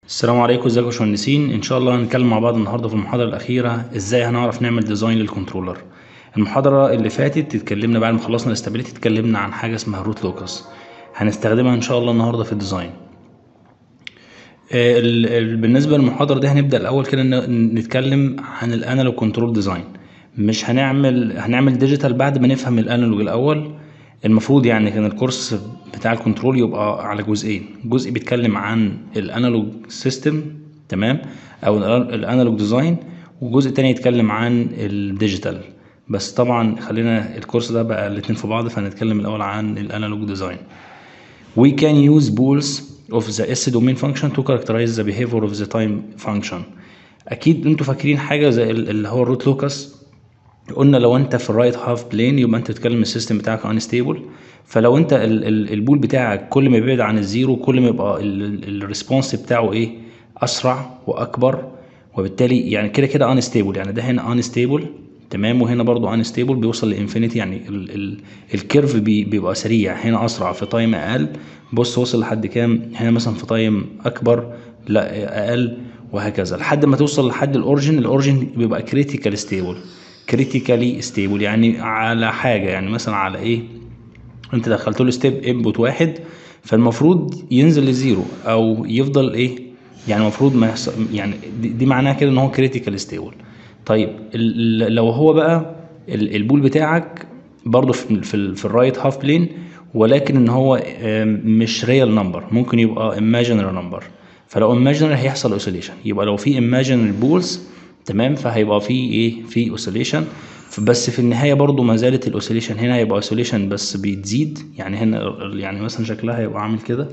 السلام عليكم ازيكم يا باشمهندسين ان شاء الله هنتكلم مع بعض النهارده في المحاضره الاخيره ازاي هنعرف نعمل ديزاين للكنترولر المحاضره اللي فاتت اتكلمنا بعد ما خلصنا الاستابيليتي اتكلمنا عن حاجه اسمها روت لوكس هنستخدمها ان شاء الله النهارده في الديزاين آه، ال- ال- بالنسبه للمحاضره دي هنبدا الاول كده ن- نتكلم عن الانالوج كنترول ديزاين مش هنعمل هنعمل ديجيتال بعد ما نفهم الانالوج الاول المفروض يعني كان الكورس بتاع الكنترول يبقى على جزئين جزء بيتكلم عن الانالوج سيستم تمام او الانالوج ديزاين وجزء تاني يتكلم عن الديجيتال بس طبعا خلينا الكورس ده بقى الاتنين في بعض فهنتكلم الاول عن الانالوج ديزاين We can use pools of the S domain function to characterize the behavior of the time function. أكيد أنتوا فاكرين حاجة زي ال- اللي هو الروت لوكس قلنا لو أنت في الرايت هاف بلين يبقى أنت بتتكلم السيستم بتاعك unstable فلو أنت ال- ال- البول بتاعك كل ما يبعد عن الزيرو كل ما يبقى الريسبونس بتاعه إيه أسرع وأكبر وبالتالي يعني كده كده unstable يعني ده هنا unstable تمام وهنا برضو unstable بيوصل لانفينيتي يعني ال ال الكيرف بي بيبقى سريع هنا اسرع في تايم اقل بص وصل لحد كام هنا مثلا في تايم اكبر لا اقل وهكذا لحد ما توصل لحد الاوريجن الاوريجن بيبقى كريتيكال ستيبل كريتيكالي ستيبل يعني على حاجه يعني مثلا على ايه انت دخلت له ستيب انبوت واحد فالمفروض ينزل لزيرو او يفضل ايه يعني المفروض ما يحصل يعني دي, دي معناها كده ان هو كريتيكال ستيبل طيب ال- ال- لو هو بقى ال- البول بتاعك برضه في في, ال- في الرايت هاف بلين ولكن ان هو آم، مش ريال نمبر ممكن يبقى imaginary نمبر فلو imaginary هيحصل اوسيليشن يبقى لو في imaginary بولز تمام فهيبقى في ايه في اوسيليشن بس في النهايه برضو ما زالت الاوسيليشن هنا هيبقى اوسيليشن بس بتزيد يعني هنا يعني مثلا شكلها هيبقى عامل كده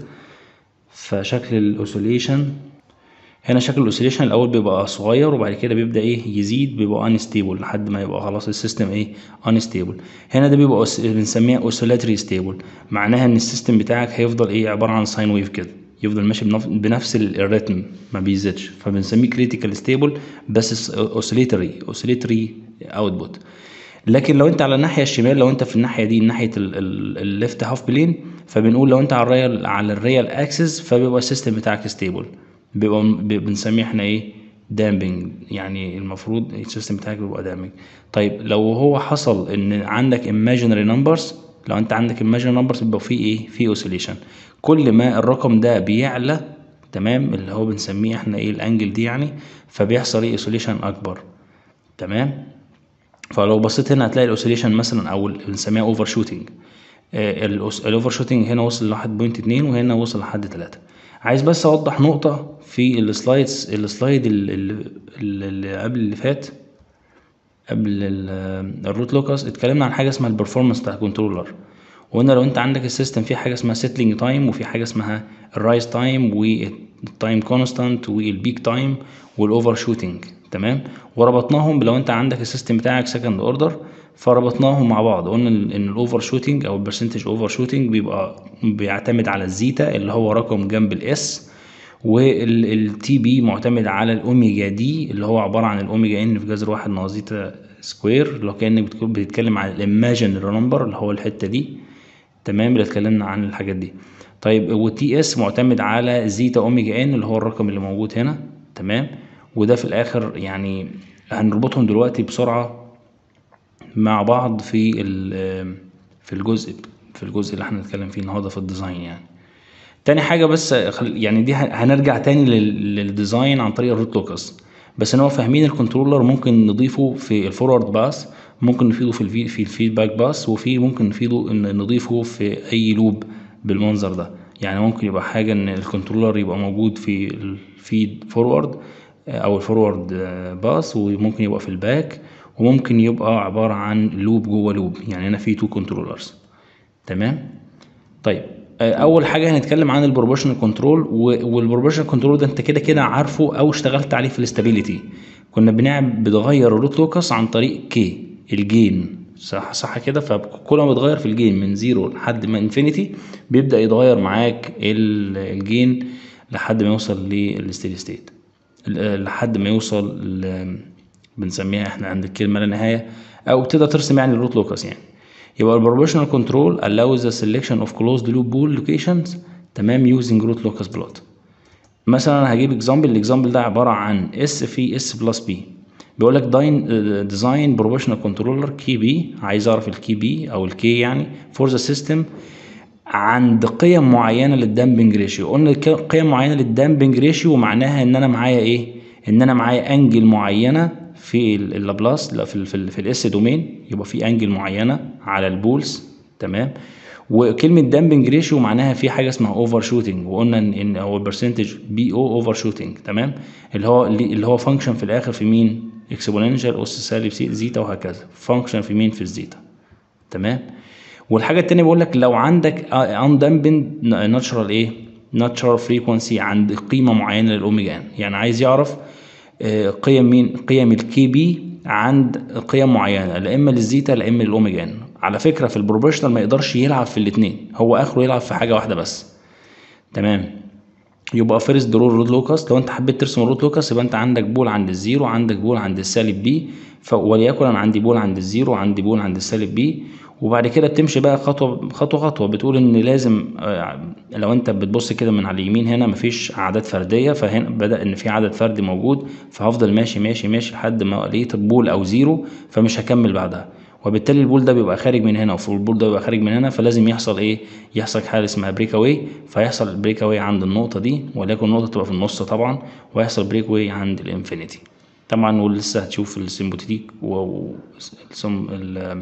فشكل الاوسيليشن هنا شكل الاوسيليشن الاول بيبقى صغير وبعد كده بيبدا ايه يزيد بيبقى انستيبل لحد ما يبقى خلاص السيستم ايه انستيبل هنا ده بيبقى أوس- بنسميها اوسيلاتري ستيبل معناها ان السيستم بتاعك هيفضل ايه عباره عن ساين ويف كده يفضل ماشي بنف- بنفس ال- الريتم ما بيزيدش فبنسميه كريتيكال ستيبل بس اوسيليتري اوسيليتري اوتبوت لكن لو انت على الناحيه الشمال لو انت في الناحيه دي ناحيه الليفت هاف بلين فبنقول لو انت على الريال على الريال اكسس فبيبقى السيستم بتاعك ستيبل بيبقى بي- بنسميه احنا ايه دامبنج يعني المفروض السيستم بتاعك بيبقى دامبنج طيب لو هو حصل ان عندك imaginary numbers لو انت عندك imaginary numbers بيبقى فيه ايه فيه اوسيليشن كل ما الرقم ده بيعلى تمام اللي هو بنسميه احنا ايه الانجل دي يعني فبيحصل ايه اوسيليشن اكبر تمام فلو بصيت هنا هتلاقي الاوسيليشن مثلا او اللي بنسميها اوفر شوتنج الاوفر شوتنج هنا وصل ل 1.2 وهنا وصل لحد 3 عايز بس اوضح نقطه في السلايدز السلايد اللي, اللي اللي قبل اللي فات قبل ال- الروت لوكس اتكلمنا عن حاجه اسمها البرفورمانس بتاع الكنترولر وقلنا لو انت عندك السيستم في حاجه اسمها سيتلينج تايم وفي حاجه اسمها الرايز تايم والتايم كونستانت والبيك تايم والاوفر شوتنج تمام وربطناهم لو انت عندك السيستم بتاعك سكند اوردر فربطناهم مع بعض قلنا ان ان الاوفر شوتنج او البرسنتج اوفر شوتنج بيبقى بيعتمد على الزيتا اللي هو رقم جنب الاس والتي بي معتمد على الاوميجا دي اللي هو عباره عن الاوميجا ان في جذر واحد ناقص زيتا سكوير لو كانك بتكون بتتكلم عن الايماجينري نمبر اللي هو الحته دي تمام اللي اتكلمنا عن الحاجات دي طيب والتي اس معتمد على زيتا اوميجا ان اللي هو الرقم اللي موجود هنا تمام وده في الاخر يعني هنربطهم دلوقتي بسرعه مع بعض في ال- في الجزء في الجزء اللي احنا هنتكلم فيه النهارده في الديزاين يعني تاني حاجة بس خل... يعني دي ه- هنرجع تاني لل... للديزاين عن طريق الروت لوكس بس ان هو فاهمين الكنترولر ممكن نضيفه في الفورورد باس ممكن نفيده في الفي... في الفيدباك باس وفي ممكن نفيده ان نضيفه في اي لوب بالمنظر ده يعني ممكن يبقى حاجة ان الكنترولر يبقى موجود في الفيد فورورد او الفورورد باس وممكن يبقى في الباك وممكن يبقى عبارة عن لوب جوه لوب يعني هنا في تو كنترولرز تمام طيب آه، اول حاجه هنتكلم عن البروبورشنال كنترول والبروبورشنال كنترول ده انت كده كده عارفه او اشتغلت عليه في الاستابيليتي كنا بنعمل بتغير الروت لوكس عن طريق كي الجين صح صح كده فكل ما بتغير في الجين من زيرو لحد ما انفينيتي بيبدا يتغير معاك ال- الجين لحد ما يوصل للستيدي ستيت لحد ما يوصل ل- بنسميها احنا عند الكلمه لا نهايه او تقدر ترسم يعني الروت لوكس يعني يبقى البروبورشنال كنترول allows the selection of closed loop pool locations تمام using root locus plot مثلا هجيب اكزامبل الاكزامبل ده عباره عن اس في اس بلس بي بيقول لك داين ديزاين بروبوشنال كنترولر كي بي عايز اعرف الكي بي او الكي يعني فور ذا سيستم عند قيم معينه للدامبنج ريشيو قلنا ك- قيم معينه للدامبنج ريشيو معناها ان انا معايا ايه ان انا معايا انجل معينه في ال- اللابلاس لا في ال في, ال في الاس دومين يبقى في انجل معينه على البولز تمام وكلمه دامبنج ريشيو معناها في حاجه اسمها اوفر شوتنج وقلنا ان ان هو البرسنتج بي او اوفر شوتنج تمام اللي هو اللي هو فانكشن في الاخر في مين اكسبوننشال اس سالب سي زيتا وهكذا فانكشن في مين في الزيتا تمام والحاجه التانيه بيقول لك لو عندك اندمبند ناتشرال ايه ناتشرال فريكونسي عند قيمه معينه للاوميجا ان يعني عايز يعرف آه، قيم مين قيم الكي بي عند قيم معينه لا اما للزيتا لا اما للاوميجا ان على فكره في البروبوشنال ما يقدرش يلعب في الاثنين هو اخره يلعب في حاجه واحده بس تمام يبقى فيرست درو رود لوكاس لو انت حبيت ترسم الرود لوكاس يبقى انت عندك بول عند الزيرو عندك بول عند السالب بي ف وليكن انا عندي بول عند الزيرو عندي بول عند السالب بي وبعد كده بتمشي بقى خطوه خطوه خطوه بتقول ان لازم آه، لو انت بتبص كده من على اليمين هنا مفيش اعداد فرديه فهنا بدا ان في عدد فردي موجود فهفضل ماشي ماشي ماشي لحد ما لقيت بول او زيرو فمش هكمل بعدها وبالتالي البول ده بيبقى خارج من هنا والبول ده بيبقى خارج من هنا فلازم يحصل ايه يحصل حاجه اسمها بريك اواي فيحصل بريك اواي عند النقطه دي وليكن النقطه تبقى في النص طبعا ويحصل بريك اواي عند الانفينيتي طبعا ولسه هتشوف السيمبوتيك و السم- ال-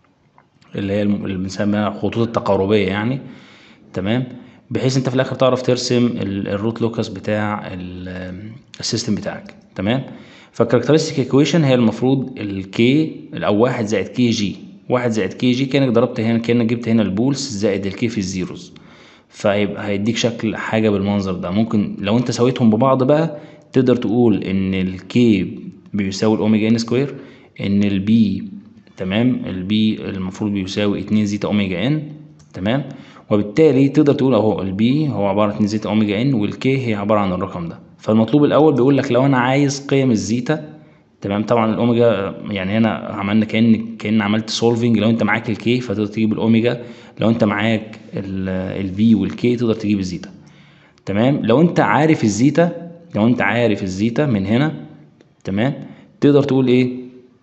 اللي هي الم- اللي بنسميها الخطوط التقاربيه يعني تمام بحيث انت في الاخر تعرف ترسم ال- الروت لوكس بتاع ال- السيستم بتاعك تمام فالكاركترستيك ايكويشن هي المفروض الكي او واحد زائد كي جي واحد زائد كي جي كانك ضربت هنا كانك جبت هنا البولس زائد الكي في الزيروز فهيبقى هيديك شكل حاجه بالمنظر ده ممكن لو انت سويتهم ببعض بقى تقدر تقول ان الكي بيساوي الاوميجا ان سكوير ان البي تمام البي المفروض بيساوي 2 زيتا اوميجا ان تمام وبالتالي تقدر تقول اهو البي هو عباره عن 2 زيتا اوميجا ان والكي هي عباره عن الرقم ده فالمطلوب الاول بيقول لك لو انا عايز قيم الزيتا تمام طبعا الاوميجا يعني هنا عملنا كان كان عملت سولفنج لو انت معاك الكي فتقدر تجيب الاوميجا لو انت معاك البي والكي تقدر تجيب الزيتا تمام لو انت عارف الزيتا لو انت عارف الزيتا من هنا تمام تقدر تقول ايه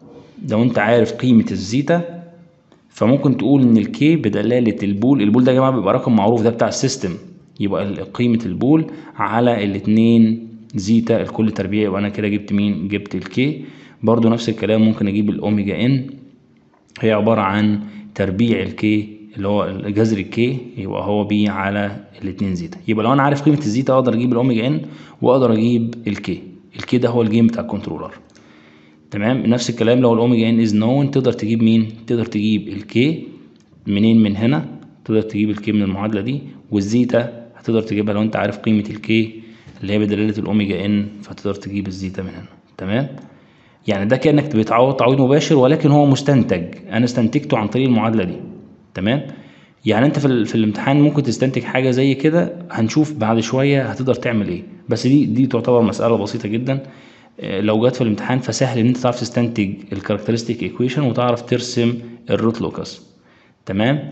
لو انت عارف قيمة الزيتا فممكن تقول ان الكي بدلالة البول البول ده يا جماعة بيبقى رقم معروف ده بتاع السيستم يبقى ال- قيمة البول على الاتنين زيتا الكل تربيع يبقى انا كده جبت مين جبت الكي برضو نفس الكلام ممكن اجيب الاوميجا ان هي عبارة عن تربيع الكي اللي هو جذر الكي يبقى هو بي على الاتنين زيتا يبقى لو انا عارف قيمة الزيتا اقدر اجيب الاوميجا ان واقدر اجيب الكي الكي ده هو الجيم بتاع الكنترولر تمام نفس الكلام لو الاوميجا ان از نون تقدر تجيب مين تقدر تجيب الكي منين من هنا تقدر تجيب الكي من المعادله دي والزيتا هتقدر تجيبها لو انت عارف قيمه الكي اللي هي بدلاله الاوميجا ان فتقدر تجيب الزيتا من هنا تمام يعني ده كانك بتعوض تعويض مباشر ولكن هو مستنتج انا استنتجته عن طريق المعادله دي تمام يعني انت في, ال- في الامتحان ممكن تستنتج حاجه زي كده هنشوف بعد شويه هتقدر تعمل ايه بس دي دي تعتبر مساله بسيطه جدا آه، لو جت في الامتحان فسهل ان انت تعرف تستنتج الكاركترستيك ايكويشن وتعرف ترسم الروت لوكس تمام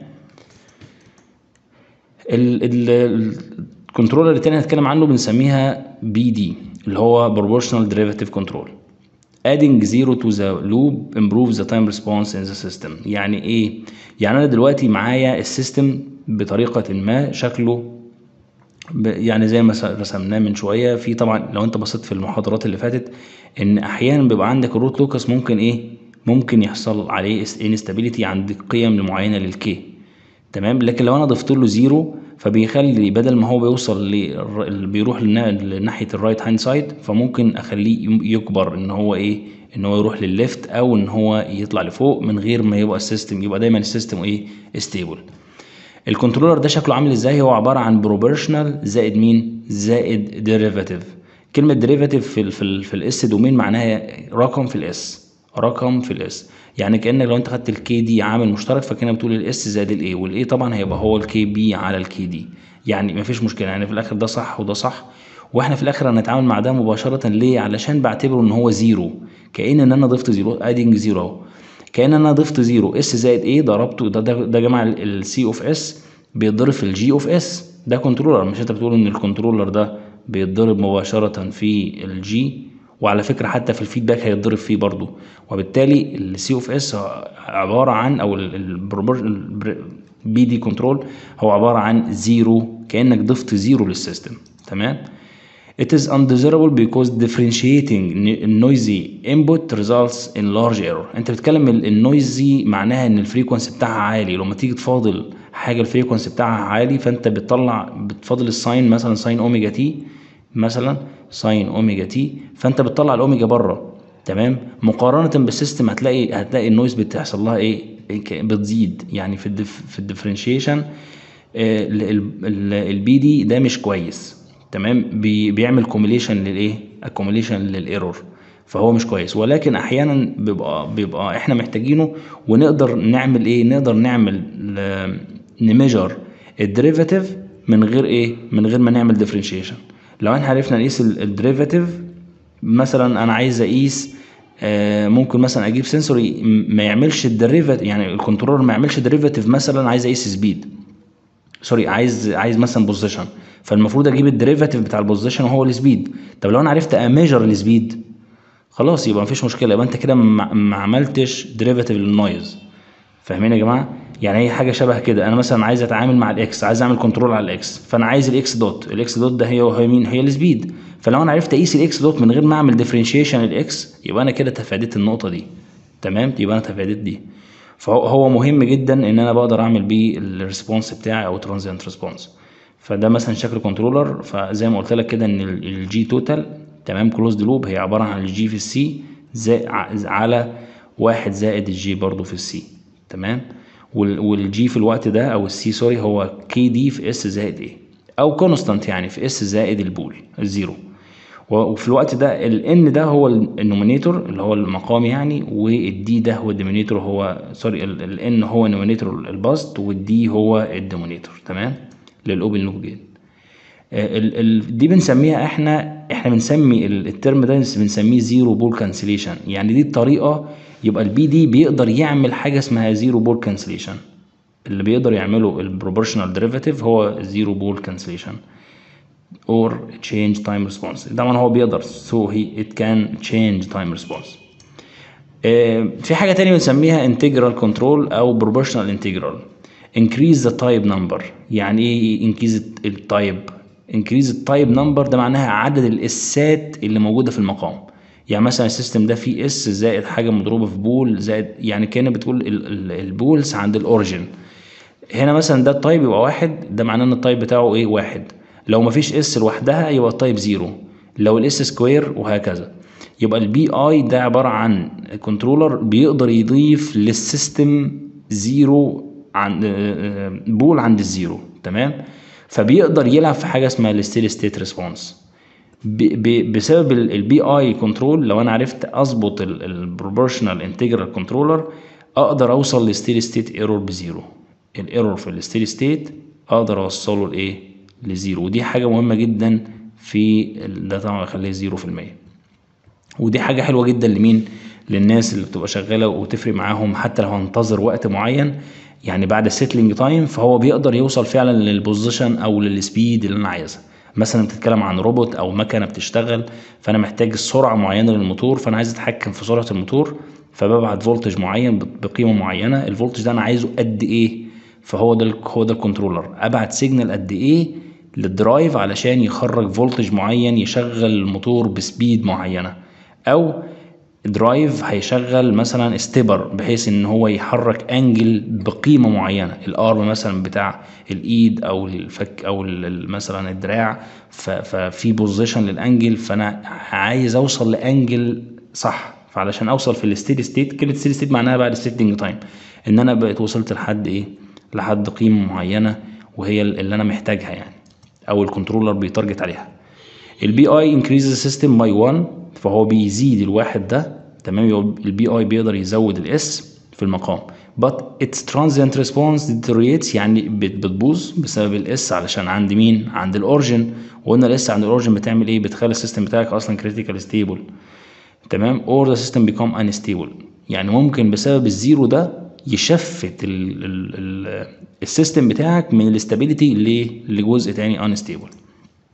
ال- ال- الكنترولر التاني هنتكلم عنه بنسميها بي دي اللي هو proportional derivative control adding zero to the loop improves the time response in the system يعني ايه يعني انا دلوقتي معايا السيستم بطريقه ما شكله ب- يعني زي ما س- رسمناه من شويه في طبعا لو انت بصيت في المحاضرات اللي فاتت ان احيانا بيبقى عندك الروت لوكس ممكن ايه ممكن يحصل عليه انستابيليتي عند قيم معينه للكي تمام لكن لو انا ضفت له زيرو فبيخلي بدل ما هو بيوصل ل بيروح لنا- لناحيه الرايت هاند سايد فممكن اخليه يم- يكبر ان هو ايه ان هو يروح للليفت او ان هو يطلع لفوق من غير ما يبقى السيستم يبقى دايما السيستم ايه ستيبل الكنترولر ده شكله عامل ازاي هو عباره عن بروبورشنال زائد مين زائد ديريفاتيف كلمه ديريفاتيف في ال في ال في الاس دومين معناها رقم في الاس رقم في الاس يعني كانك لو انت خدت الكي دي عامل مشترك فكده بتقول الاس زائد الاي والاي طبعا هيبقى هو الكي بي على الكي دي يعني مفيش مشكله يعني في الاخر ده صح وده صح واحنا في الاخر هنتعامل مع ده مباشره ليه علشان بعتبره ان هو زيرو كأن ان انا ضفت زيرو ادنج زيرو اهو كأن انا ضفت زيرو اس زائد ايه ضربته ده ده, ده جمع السي اوف اس بيتضرب في الجي اوف اس ده كنترولر مش انت بتقول ان الكنترولر ده بيتضرب مباشرة في الجي وعلى فكرة حتى في الفيدباك هيتضرب فيه برضو وبالتالي السي اوف اس عبارة عن او البي دي كنترول هو عبارة عن زيرو كأنك ضفت زيرو للسيستم تمام It is undesirable because differentiating noisy input results in large error. انت بتتكلم النويزي معناها ان الفريكونسي بتاعها عالي لما تيجي تفاضل حاجه الفريكونسي بتاعها عالي فانت بتطلع بتفاضل الساين مثلا ساين اوميجا تي مثلا ساين اوميجا تي فانت بتطلع الاوميجا بره تمام مقارنه بالسيستم هتلاقي هتلاقي النويز بتحصل لها ايه بتزيد يعني في الدف في الديفرنشيشن البي دي ده مش كويس تمام بي بيعمل كوميليشن للايه اكوميليشن للايرور فهو مش كويس ولكن احيانا بيبقى بيبقى احنا محتاجينه ونقدر نعمل ايه نقدر نعمل نميجر الديريفاتيف من غير ايه من غير ما نعمل ديفرنشيشن لو احنا عرفنا نقيس الديريفاتيف مثلا انا عايز اقيس آه ممكن مثلا اجيب سنسوري ما يعملش الديريفاتيف يعني الكنترولر ما يعملش ديريفاتيف مثلا عايز اقيس سبيد سوري عايز عايز مثلا بوزيشن فالمفروض اجيب الديريفاتيف بتاع البوزيشن وهو السبيد طب لو انا عرفت اميجر السبيد خلاص يبقى مفيش مشكله يبقى انت كده ما عملتش ديريفاتيف للنويز فاهمين يا جماعه يعني هي حاجه شبه كده انا مثلا عايز اتعامل مع الاكس عايز اعمل كنترول على الاكس فانا عايز الاكس دوت الاكس دوت ده هي هي مين هي السبيد فلو انا عرفت اقيس الاكس دوت من غير ما اعمل ديفرنشيشن الاكس يبقى انا كده تفاديت النقطه دي تمام يبقى انا تفاديت دي فهو مهم جدا ان انا بقدر اعمل بيه الريسبونس بتاعي او ترانزيانت ريسبونس فده مثلا شكل كنترولر فزي ما قلت لك كده ان الجي توتال تمام كلوزد لوب هي عباره عن الجي في السي على واحد زائد الجي برضو في السي تمام والجي في الوقت ده او السي سوري هو كي دي في اس زائد ايه او كونستانت يعني في اس زائد البول الزيرو وفي الوقت ده الان ده هو النومينيتور اللي هو المقام يعني والدي ده هو الديمينيتور هو سوري الان هو النومينيتور البسط والدي هو الديمونيتور تمام للاوبن لوب جين ال ال دي بنسميها احنا احنا بنسمي الترم ده بنسميه زيرو بول كانسليشن يعني دي الطريقه يبقى البي دي بيقدر يعمل حاجه اسمها زيرو بول كانسليشن اللي بيقدر يعمله البروبورشنال ديريفاتيف هو زيرو بول كانسليشن or change time response طبعا هو بيقدر so he it can change time response آه في حاجه تانية بنسميها integral control او proportional integral increase the type number يعني ايه increase التايب increase التايب نمبر ده معناها عدد الاسات اللي موجوده في المقام يعني مثلا السيستم ده فيه اس زائد حاجه مضروبه في بول زائد يعني كان بتقول البولز عند الاوريجن هنا مثلا ده التايب يبقى واحد ده معناه ان التايب بتاعه ايه واحد لو مفيش اس لوحدها يبقى التايب زيرو لو الاس سكوير وهكذا يبقى البي اي ده عباره عن كنترولر بيقدر يضيف للسيستم زيرو عند بول عند الزيرو تمام فبيقدر يلعب في حاجه اسمها الستيل ستيت ريسبونس بسبب البي اي كنترول لو انا عرفت اظبط البروبورشنال انتجرال كنترولر اقدر اوصل لستيل ستيت ايرور بزيرو الايرور في الستيل ستيت اقدر اوصله لايه لزيرو ودي حاجه مهمه جدا في ده طبعا يخليه زيرو في المية ودي حاجه حلوه جدا لمين للناس اللي بتبقى شغاله وتفرق معاهم حتى لو هنتظر وقت معين يعني بعد السيتلينج تايم فهو بيقدر يوصل فعلا للبوزيشن او للسبيد اللي انا عايزها مثلا بتتكلم عن روبوت او مكنه بتشتغل فانا محتاج سرعه معينه للموتور فانا عايز اتحكم في سرعه الموتور فببعت فولتج معين بقيمه معينه الفولتج ده انا عايزه قد ايه فهو ده هو ده الكنترولر ابعت سيجنال قد ايه للدرايف علشان يخرج فولتج معين يشغل الموتور بسبيد معينه او درايف هيشغل مثلا ستيبر بحيث ان هو يحرك انجل بقيمه معينه الارم مثلا بتاع الايد او الفك او مثلا الدراع ففي بوزيشن للانجل فانا عايز اوصل لانجل صح فعلشان اوصل في الستيدي ستيت كلمه ستيدي ستيت معناها بعد السيتنج تايم ان انا بقيت وصلت لحد ايه لحد قيمه معينه وهي اللي انا محتاجها يعني او الكنترولر بيتارجت عليها البي اي انكريز سيستم باي 1 فهو بيزيد الواحد ده تمام البي اي بيقدر يزود الاس في المقام but its transient response deteriorates يعني بتبوظ بسبب الاس علشان عند مين عند الاورجن وقلنا الاس عند الاورجن بتعمل ايه بتخلي السيستم بتاعك اصلا critical stable تمام or the system become unstable يعني ممكن بسبب الزيرو ده يشفت ال ال ال السيستم بتاعك من الاستابيليتي لجزء تاني unstable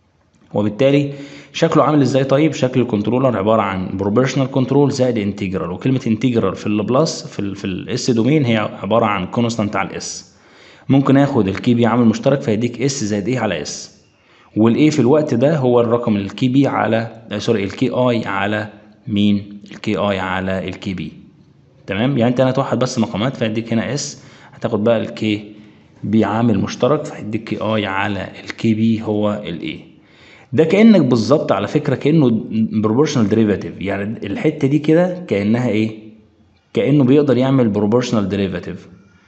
وبالتالي شكله عامل ازاي طيب شكل الكنترولر عباره عن بروبورشنال كنترول زائد انتجرال وكلمه انتجرال في البلس في ال في الاس دومين هي عباره عن كونستانت على الاس ممكن اخد الكي بي عامل مشترك فيديك اس زائد ايه على اس والاي في الوقت ده هو الرقم الكي بي على سوري الكي اي على مين الكي اي على الكي بي تمام يعني انت هنا توحد بس مقامات فيديك هنا اس هتاخد بقى الكي بي عامل مشترك فهيديك كي اي على الكي بي هو الاي ده كانك بالظبط على فكره كانه بروبورشنال ديريفاتيف يعني الحته دي كده كانها ايه كانه بيقدر يعمل بروبورشنال ديريفاتيف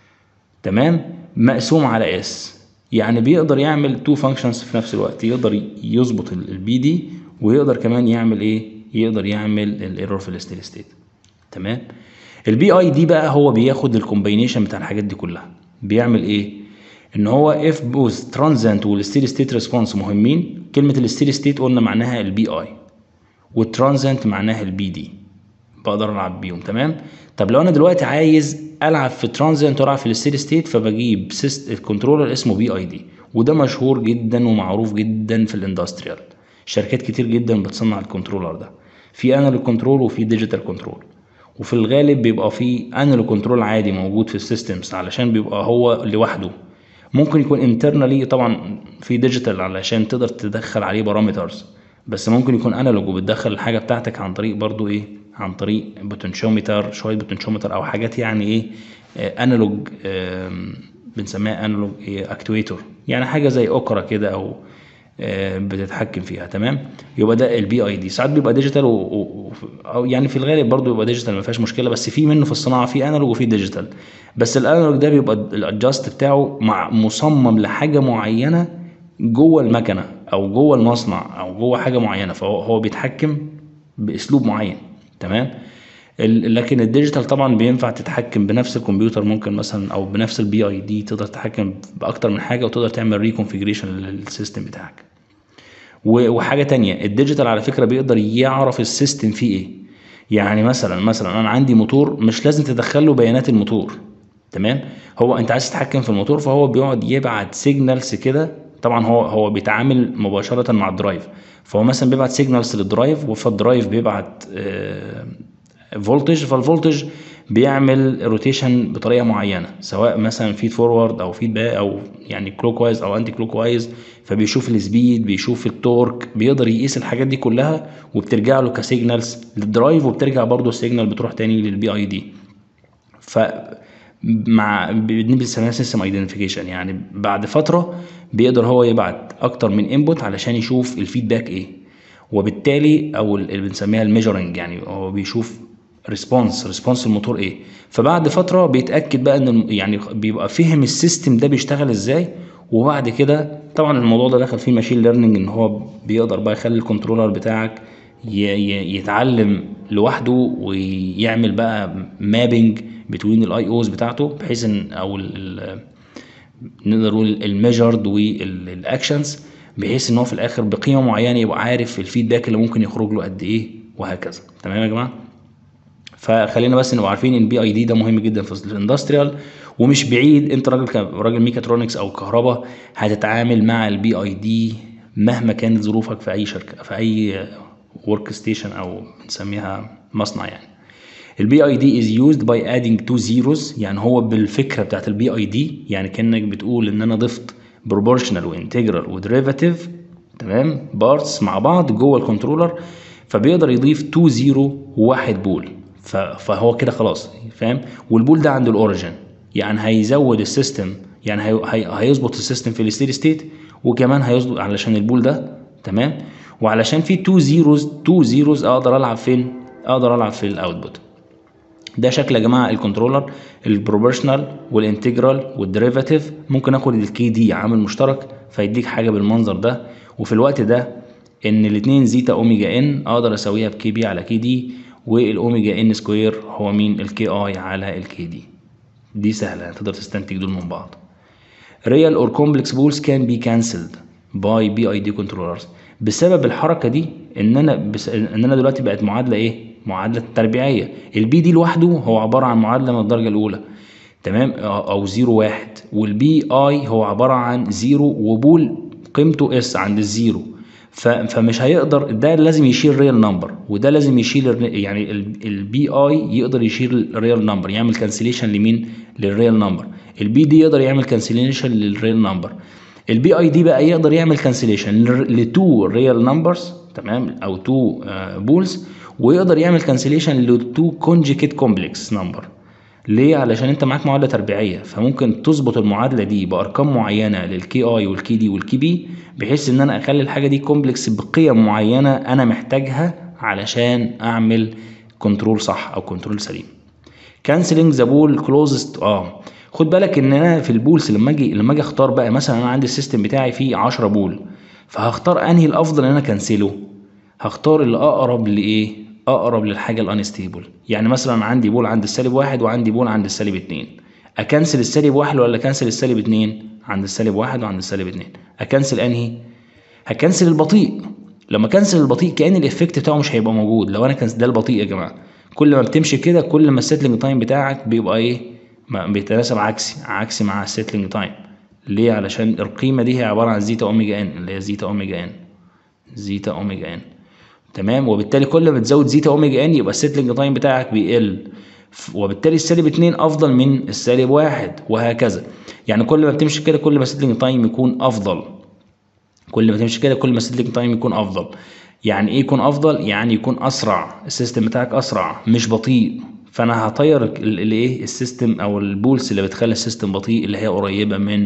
تمام مقسوم على اس يعني بيقدر يعمل تو فانكشنز في نفس الوقت يقدر يظبط البي دي ويقدر كمان يعمل ايه يقدر يعمل الايرور في الستيل ستيت تمام البي اي دي بقى هو بياخد الكومباينيشن بتاع الحاجات دي كلها بيعمل ايه ان هو اف بوز ترانزنت والستيل ستيت ريسبونس مهمين كلمه الستيل ستيت قلنا معناها البي اي والترانزنت معناها البي دي بقدر العب بيهم تمام طب لو انا دلوقتي عايز العب في ترانزنت والعب في الستيل ستيت فبجيب الكنترولر اسمه بي اي دي وده مشهور جدا ومعروف جدا في الاندستريال شركات كتير جدا بتصنع الكنترولر ده في انالوج كنترول وفي ديجيتال كنترول وفي الغالب بيبقى في انالوج كنترول عادي موجود في السيستمز علشان بيبقى هو لوحده ممكن يكون انترنالي طبعا في ديجيتال علشان تقدر تدخل عليه بارامترز بس ممكن يكون انالوج وبتدخل الحاجه بتاعتك عن طريق برضو ايه عن طريق بوتنشومتر شويه بوتنشومتر او حاجات يعني ايه انالوج بنسميها انالوج إيه اكتويتور يعني حاجه زي اوكرا كده او بتتحكم فيها تمام يبقى ده البي اي دي ساعات بيبقى ديجيتال و... و... او يعني في الغالب برضو يبقى ديجيتال ما فيهاش مشكله بس في منه في الصناعه في انالوج وفي ديجيتال بس الانالوج ده بيبقى الادجاست بتاعه مع مصمم لحاجه معينه جوه المكنه او جوه المصنع او جوه حاجه معينه فهو هو بيتحكم باسلوب معين تمام لكن الديجيتال طبعا بينفع تتحكم بنفس الكمبيوتر ممكن مثلا او بنفس البي اي دي تقدر تتحكم باكتر من حاجه وتقدر تعمل ريكونفيجريشن للسيستم بتاعك وحاجه تانية الديجيتال على فكره بيقدر يعرف السيستم فيه ايه يعني مثلا مثلا انا عندي موتور مش لازم تدخل له بيانات الموتور تمام هو انت عايز تتحكم في الموتور فهو بيقعد يبعت سيجنالز كده طبعا هو هو بيتعامل مباشره مع الدرايف فهو مثلا بيبعت سيجنالز للدرايف فالدرايف بيبعت آه فولتج فالفولتج بيعمل روتيشن بطريقه معينه سواء مثلا فيد فورورد او فيد باك او يعني كلوك وايز او انتي كلوك وايز فبيشوف السبيد بيشوف التورك بيقدر يقيس الحاجات دي كلها وبترجع له كسيجنالز للدرايف وبترجع برضه السيجنال بتروح تاني للبي اي دي ف مع بنسميها سيستم ايدنتيفيكيشن يعني بعد فتره بيقدر هو يبعت اكتر من انبوت علشان يشوف الفيدباك ايه وبالتالي او اللي بنسميها الميجرنج يعني هو بيشوف ريسبونس ريسبونس الموتور ايه فبعد فتره بيتاكد بقى ان يعني بيبقى فهم السيستم ده بيشتغل ازاي وبعد كده طبعا الموضوع ده دخل فيه ماشين ليرنينج ان هو بيقدر بقى يخلي الكنترولر بتاعك يتعلم لوحده ويعمل بقى مابنج بتوين الاي اوز بتاعته بحيث ان او نقدر نقول الميجرد والاكشنز بحيث ان هو في الاخر بقيمه معينه يبقى عارف الفيدباك اللي ممكن يخرج له قد ايه وهكذا تمام يا جماعه فخلينا بس نبقى عارفين ان البي اي دي ده مهم جدا في الاندستريال ومش بعيد انت راجل راجل ميكاترونكس او كهرباء هتتعامل مع البي اي دي مهما كانت ظروفك في اي شركه في اي ورك ستيشن او بنسميها مصنع يعني البي اي دي از يوزد باي ادينج تو زيروز يعني هو بالفكره بتاعت البي اي دي يعني كانك بتقول ان انا ضفت بروبورشنال وانتجرال وديريفاتيف تمام بارتس مع بعض جوه الكنترولر فبيقدر يضيف 2 زيرو وواحد بول فهو كده خلاص فاهم والبول ده عند الاوريجن يعني هيزود السيستم يعني هي هي هيظبط السيستم في الستيدي ستيت وكمان هيظبط علشان البول ده تمام وعلشان في 2 زيروز 2 زيروز اقدر العب فين اقدر العب في الاوتبوت ده شكل يا جماعه الكنترولر البروبورشنال والانتجرال والديريفاتيف ممكن اخد الكي دي عامل مشترك فيديك حاجه بالمنظر ده وفي الوقت ده ان الاثنين زيتا اوميجا ان اقدر اسويها بكي بي على كي دي والاوميجا ان سكوير هو مين الكي اي على الكي دي دي سهله تقدر تستنتج دول من بعض real or complex balls can be cancelled by BID controllers بسبب الحركه دي ان انا بس ان انا دلوقتي بقت معادله ايه معادله تربيعيه البي دي لوحده هو عباره عن معادله من الدرجه الاولى تمام او زيرو واحد والبي اي هو عباره عن زيرو وبول قيمته اس عند الزيرو ف- فمش هيقدر ده لازم يشيل ريال نمبر وده لازم يشيل ال- يعني البي اي يقدر يشيل الريال نمبر يعمل كانسليشن لمين للريال نمبر البي دي يقدر يعمل كانسليشن للريال نمبر البي اي دي بقى يقدر يعمل كانسليشن لتو ريال نمبرز تمام او تو بولز ويقدر يعمل كانسليشن لتو كونجكيت كومبلكس نمبر ليه علشان انت معاك معادله تربيعيه فممكن تظبط المعادله دي بارقام معينه للكي اي والكي دي والكي بي بحيث ان انا اخلي الحاجه دي كومبلكس بقيم معينه انا محتاجها علشان اعمل كنترول صح او كنترول سليم كانسلنج ذا بول كلوزست اه خد بالك ان انا في البولز لما اجي لما اجي اختار بقى مثلا انا عندي السيستم بتاعي فيه 10 بول فهختار انهي الافضل ان انا كنسله هختار اللي اقرب لايه اقرب للحاجه الانستيبل يعني مثلا عندي بول عند السالب واحد وعندي بول عند السالب اتنين اكنسل السالب واحد ولا اكنسل السالب اتنين عند السالب واحد وعند السالب اتنين اكنسل انهي هكنسل البطيء لما كنسل البطيء كان الايفكت بتاعه مش هيبقى موجود لو انا كنسل ده البطيء يا جماعه كل ما بتمشي كده كل ما السيتلينج تايم بتاعك بيبقى ايه ما بيتناسب عكسي عكسي مع السيتلينج تايم ليه علشان القيمه دي هي عباره عن زيتا اوميجا ان اللي هي زيتا اوميجا ان زيتا اوميجا ان تمام وبالتالي كل ما تزود زيتا اوميجا ان يبقى السيتلينج تايم بتاعك بيقل ف- وبالتالي السالب 2 افضل من السالب واحد وهكذا يعني كل ما بتمشي كده كل ما السيتلينج تايم يكون افضل كل ما تمشي كده كل ما السيتلينج تايم يكون افضل يعني ايه يكون افضل يعني يكون اسرع السيستم بتاعك اسرع مش بطيء فانا هطير الايه السيستم او البولس اللي بتخلي السيستم بطيء اللي هي قريبه من ال-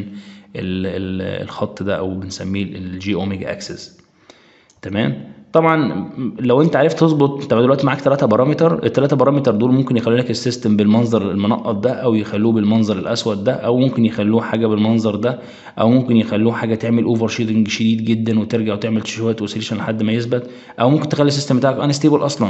ال- الخط ده او بنسميه الجي اوميجا اكسس تمام طبعا لو انت عرفت تظبط انت دلوقتي معاك ثلاثة بارامتر الثلاثة بارامتر دول ممكن يخلوا لك السيستم بالمنظر المنقط ده او يخلوه بالمنظر الاسود ده او ممكن يخلوه حاجة بالمنظر ده او ممكن يخلوه حاجة تعمل اوفر شيدنج شديد جدا وترجع وتعمل شوية اوسيليشن لحد ما يثبت او ممكن تخلي السيستم بتاعك انستيبل اصلا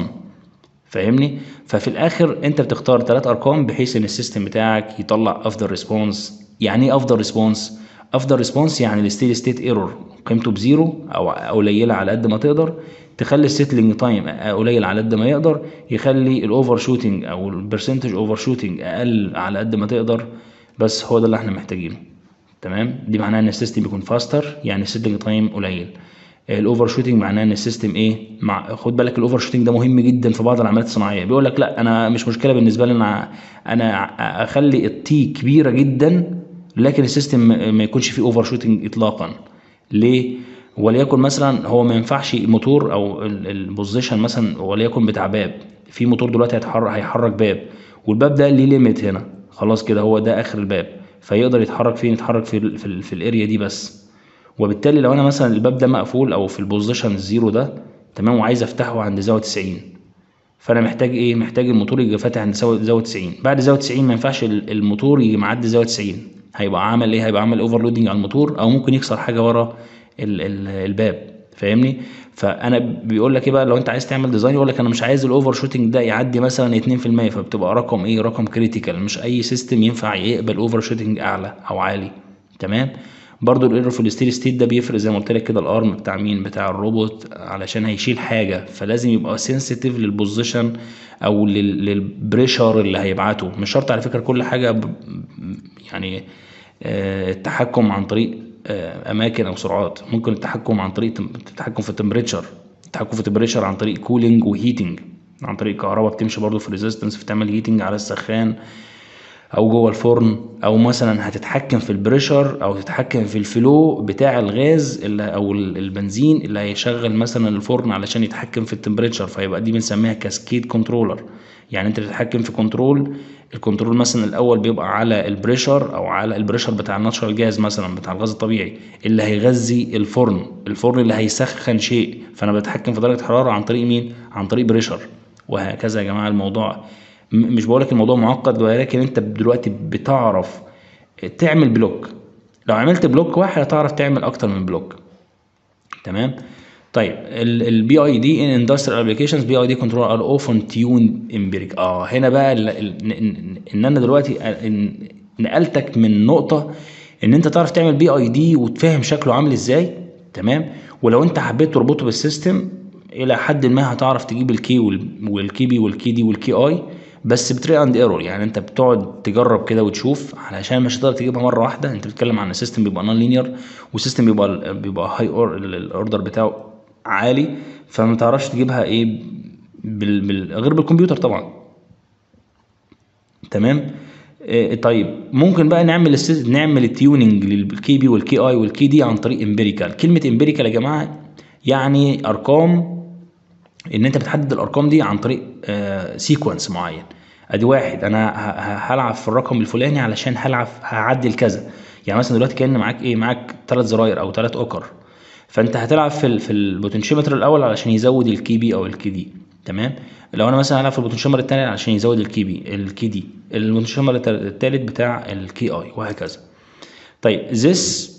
فاهمني ففي الاخر انت بتختار ثلاث ارقام بحيث ان السيستم بتاعك يطلع افضل ريسبونس يعني ايه افضل ريسبونس افضل ريسبونس يعني الستيدي ستيت ايرور قيمته بزيرو او قليله على قد ما تقدر تخلي السيتلينج تايم قليل على قد ما يقدر يخلي الاوفر شوتنج او البرسنتج اوفر شوتنج اقل على قد ما تقدر بس هو ده اللي احنا محتاجينه تمام دي معناها ان السيستم يكون فاستر يعني السيتلينج تايم قليل الاوفر شوتنج معناه ان السيستم ايه مع خد بالك الاوفر شوتنج ده مهم جدا في بعض العمليات الصناعيه بيقول لك لا انا مش مشكله بالنسبه لي انا انا اخلي التي كبيره جدا لكن السيستم ما يكونش فيه اوفر شوتنج اطلاقا ليه وليكن مثلا هو ما ينفعش موتور او البوزيشن مثلا وليكن بتاع باب في موتور دلوقتي هيتحرك هيحرك باب والباب ده ليه ليميت هنا خلاص كده هو ده اخر الباب فيقدر يتحرك فين يتحرك في ال في, ال في الاريا دي بس وبالتالي لو انا مثلا الباب ده مقفول او في البوزيشن الزيرو ده تمام وعايز افتحه عند زاويه 90 فانا محتاج ايه محتاج الموتور يجي فاتح عند زاويه 90 بعد زاويه 90 ما ينفعش الموتور يجي معدي زاويه 90 هيبقى عمل ايه هيبقى عمل اوفرلودنج على الموتور او ممكن يكسر حاجه ورا ال ال الباب فاهمني فانا بيقول لك ايه بقى لو انت عايز تعمل ديزاين يقول لك انا مش عايز الاوفر شوتنج ده يعدي مثلا 2% فبتبقى رقم ايه رقم كريتيكال مش اي سيستم ينفع يقبل اوفر شوتنج اعلى او عالي تمام برضو الايرور في الستيري ستيت ده بيفرق زي ما قلت لك كده الارم بتاع مين بتاع الروبوت علشان هيشيل حاجه فلازم يبقى سنسيتيف للبوزيشن او للبريشر اللي هيبعته مش شرط على فكره كل حاجه ب... يعني آه التحكم عن طريق آه اماكن او سرعات ممكن التحكم عن طريق التحكم في التمبريتشر التحكم في التمبريتشر عن طريق كولينج وهيتنج عن طريق كهرباء بتمشي برضو في ريزيستنس بتعمل هيتنج على السخان او جوه الفرن او مثلا هتتحكم في البريشر او تتحكم في الفلو بتاع الغاز اللي او البنزين اللي هيشغل مثلا الفرن علشان يتحكم في التمبريتشر فيبقى دي بنسميها كاسكيد كنترولر يعني انت بتتحكم في كنترول الكنترول مثلا الاول بيبقى على البريشر او على البريشر بتاع الناتشرال جاز مثلا بتاع الغاز الطبيعي اللي هيغذي الفرن الفرن اللي هيسخن شيء فانا بتحكم في درجه حراره عن طريق مين عن طريق بريشر وهكذا يا جماعه الموضوع مش بقولك الموضوع معقد ولكن انت دلوقتي بتعرف تعمل بلوك لو عملت بلوك واحد هتعرف تعمل اكتر من بلوك تمام طيب البي اي دي ان اندستريال ابلكيشنز بي اي دي كنترول ار اوفن تيون امبيريك اه هنا بقى ال ال ان انا دلوقتي نقلتك من نقطه ان انت تعرف تعمل بي اي دي وتفهم شكله عامل ازاي تمام ولو انت حبيت تربطه بالسيستم الى حد ما هتعرف تجيب الكي والكي بي والكي دي والكي اي بس بتري اند ايرور يعني انت بتقعد تجرب كده وتشوف علشان مش هتقدر تجيبها مره واحده انت بتتكلم عن السيستم بيبقى نون لينير والسيستم بيبقى بيبقى هاي اور الاوردر بتاعه عالي فما تعرفش تجيبها ايه بال... بال... غير بالكمبيوتر طبعا تمام آه، طيب ممكن بقى نعمل السيس... نعمل التيوننج للكي بي والكي اي والكي دي عن طريق امبيريكال كلمه امبيريكال يا جماعه يعني ارقام ان انت بتحدد الارقام دي عن طريق سيكونس معين ادي واحد انا ه- ه- هلعب في الرقم الفلاني علشان هلعب هعدل كذا يعني مثلا دلوقتي كان معاك ايه معاك ثلاث زراير او ثلاث اوكر فانت هتلعب في ال في البوتنشيومتر الاول علشان يزود الكي بي او الكي دي تمام لو انا مثلا هلعب في البوتنشيومتر الثاني علشان يزود الكي بي الكي دي البوتنشيومتر الثالث بتاع الكي اي وهكذا طيب this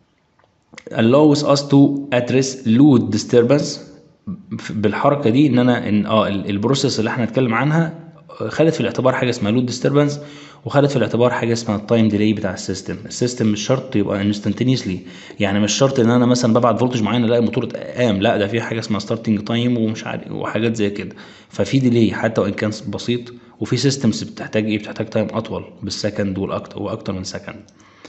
allows us to address load disturbance بالحركه دي ان انا ان اه ال- البروسيس اللي احنا هنتكلم عنها خدت في الاعتبار حاجه اسمها لود ديستربنس وخدت في الاعتبار حاجه اسمها التايم ديلي بتاع السيستم السيستم مش شرط يبقى انستنتينيسلي يعني مش شرط ان انا مثلا ببعت فولتج معين الاقي الموتور قام لا ده في حاجه اسمها ستارتنج تايم ومش عارف وحاجات زي كده ففي ديلي حتى وان كان بسيط وفي سيستمز بتحتاج ايه بتحتاج تايم اطول بالسكند والاكتر واكتر من سكند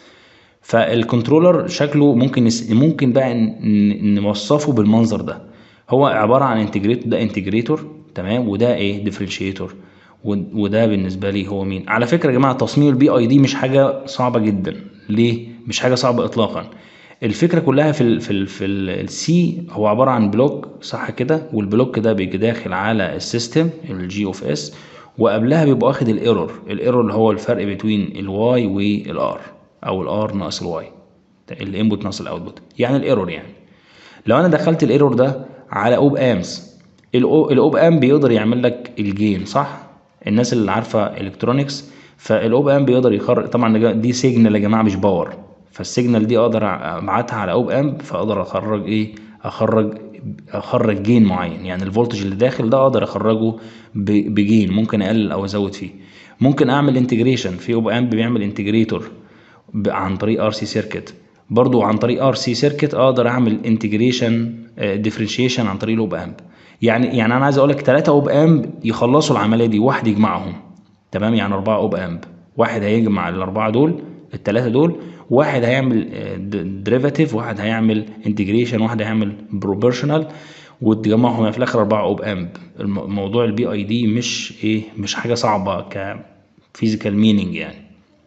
فالكنترولر شكله ممكن نس... ممكن بقى ن- ن- نوصفه بالمنظر ده هو عباره عن انتجريتور ده انتجريتور تمام وده ايه ديفرنشيتور وده بالنسبه لي هو مين على فكره يا جماعه تصميم البي اي دي مش حاجه صعبه جدا ليه مش حاجه صعبه اطلاقا الفكره كلها في ال في ال في السي هو عباره عن بلوك صح كده والبلوك ده بيجي داخل على السيستم الجي اوف اس وقبلها بيبقى واخد الايرور الايرور اللي هو الفرق بين الواي والار او الار ناقص الواي الانبوت ناقص الاوتبوت يعني الايرور يعني لو انا دخلت الايرور ده على اوب امز الاوب ام بيقدر يعمل لك الجين صح الناس اللي عارفه الكترونكس فالاوب ام بيقدر يخرج طبعا دي سيجنال يا جماعه مش باور فالسيجنال دي اقدر ابعتها على اوب ام فاقدر اخرج ايه اخرج اخرج جين معين يعني الفولتج اللي داخل ده اقدر اخرجه ب- بجين ممكن اقلل او ازود فيه ممكن اعمل انتجريشن في اوب ام بيعمل انتجريتور ب- عن طريق ار سي سيركت برضو عن طريق ار سي سيركت اقدر اعمل انتجريشن ديفرنشيشن عن طريق الاوب امب يعني يعني انا عايز اقول لك ثلاثه اوب امب يخلصوا العمليه دي واحد يجمعهم تمام يعني اربعه اوب امب واحد هيجمع الاربعه دول الثلاثه دول واحد هيعمل ديريفاتيف واحد هيعمل انتجريشن واحد هيعمل بروبورشنال وتجمعهم في الاخر اربعه اوب امب موضوع البي اي دي مش ايه مش حاجه صعبه كفيزيكال مينينج يعني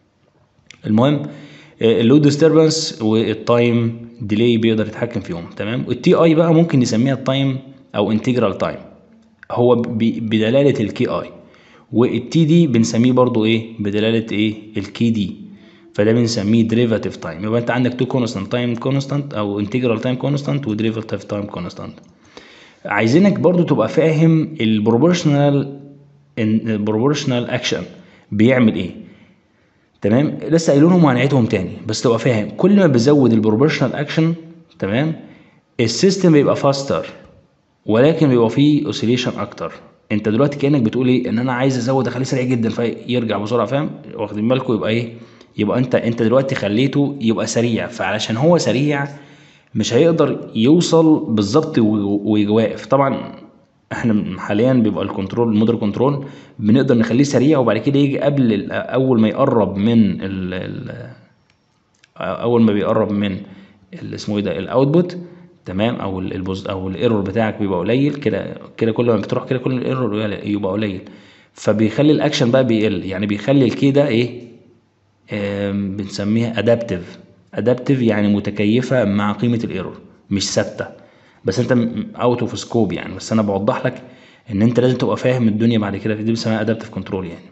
المهم اللود ديستربنس والتايم ديلي بيقدر يتحكم فيهم تمام التي اي بقى ممكن نسميها التايم او انتجرال تايم هو ب- بدلاله الكي اي والتي دي بنسميه برضو ايه بدلاله ايه الكي دي فده بنسميه ديريفاتيف تايم يبقى انت عندك تو كونستانت تايم كونستانت او انتجرال تايم كونستانت وديريفاتيف تايم كونستانت عايزينك برضو تبقى فاهم البروبورشنال البروبورشنال اكشن بيعمل ايه تمام لسه قايلينهم وهنعيدهم تاني بس تبقى فاهم كل ما بزود البروبورشنال اكشن تمام السيستم بيبقى فاستر ولكن بيبقى فيه اوسيليشن اكتر انت دلوقتي كانك بتقول ايه ان انا عايز ازود اخليه سريع جدا فيرجع بسرعه فاهم واخدين بالكم يبقى ايه يبقى انت انت دلوقتي خليته يبقى سريع فعلشان هو سريع مش هيقدر يوصل بالظبط و- ويواقف طبعا احنا حاليا بيبقى الكنترول المودر كنترول بنقدر نخليه سريع وبعد كده يجي قبل ال- اول ما يقرب من ال ال اول ما بيقرب من ال- اسمه ايه ده الاوتبوت تمام او ال- البوز او الايرور بتاعك بيبقى قليل كده كده كل ما بتروح كده كل الايرور يبقى قليل فبيخلي الاكشن بقى بيقل يعني بيخلي الكي ده ايه آم، بنسميها ادابتيف ادابتيف يعني متكيفه مع قيمه الايرور مش ثابته بس انت اوت اوف سكوب يعني بس انا بوضح لك ان انت لازم تبقى فاهم الدنيا بعد كده دي بنسميها ادابتيف كنترول يعني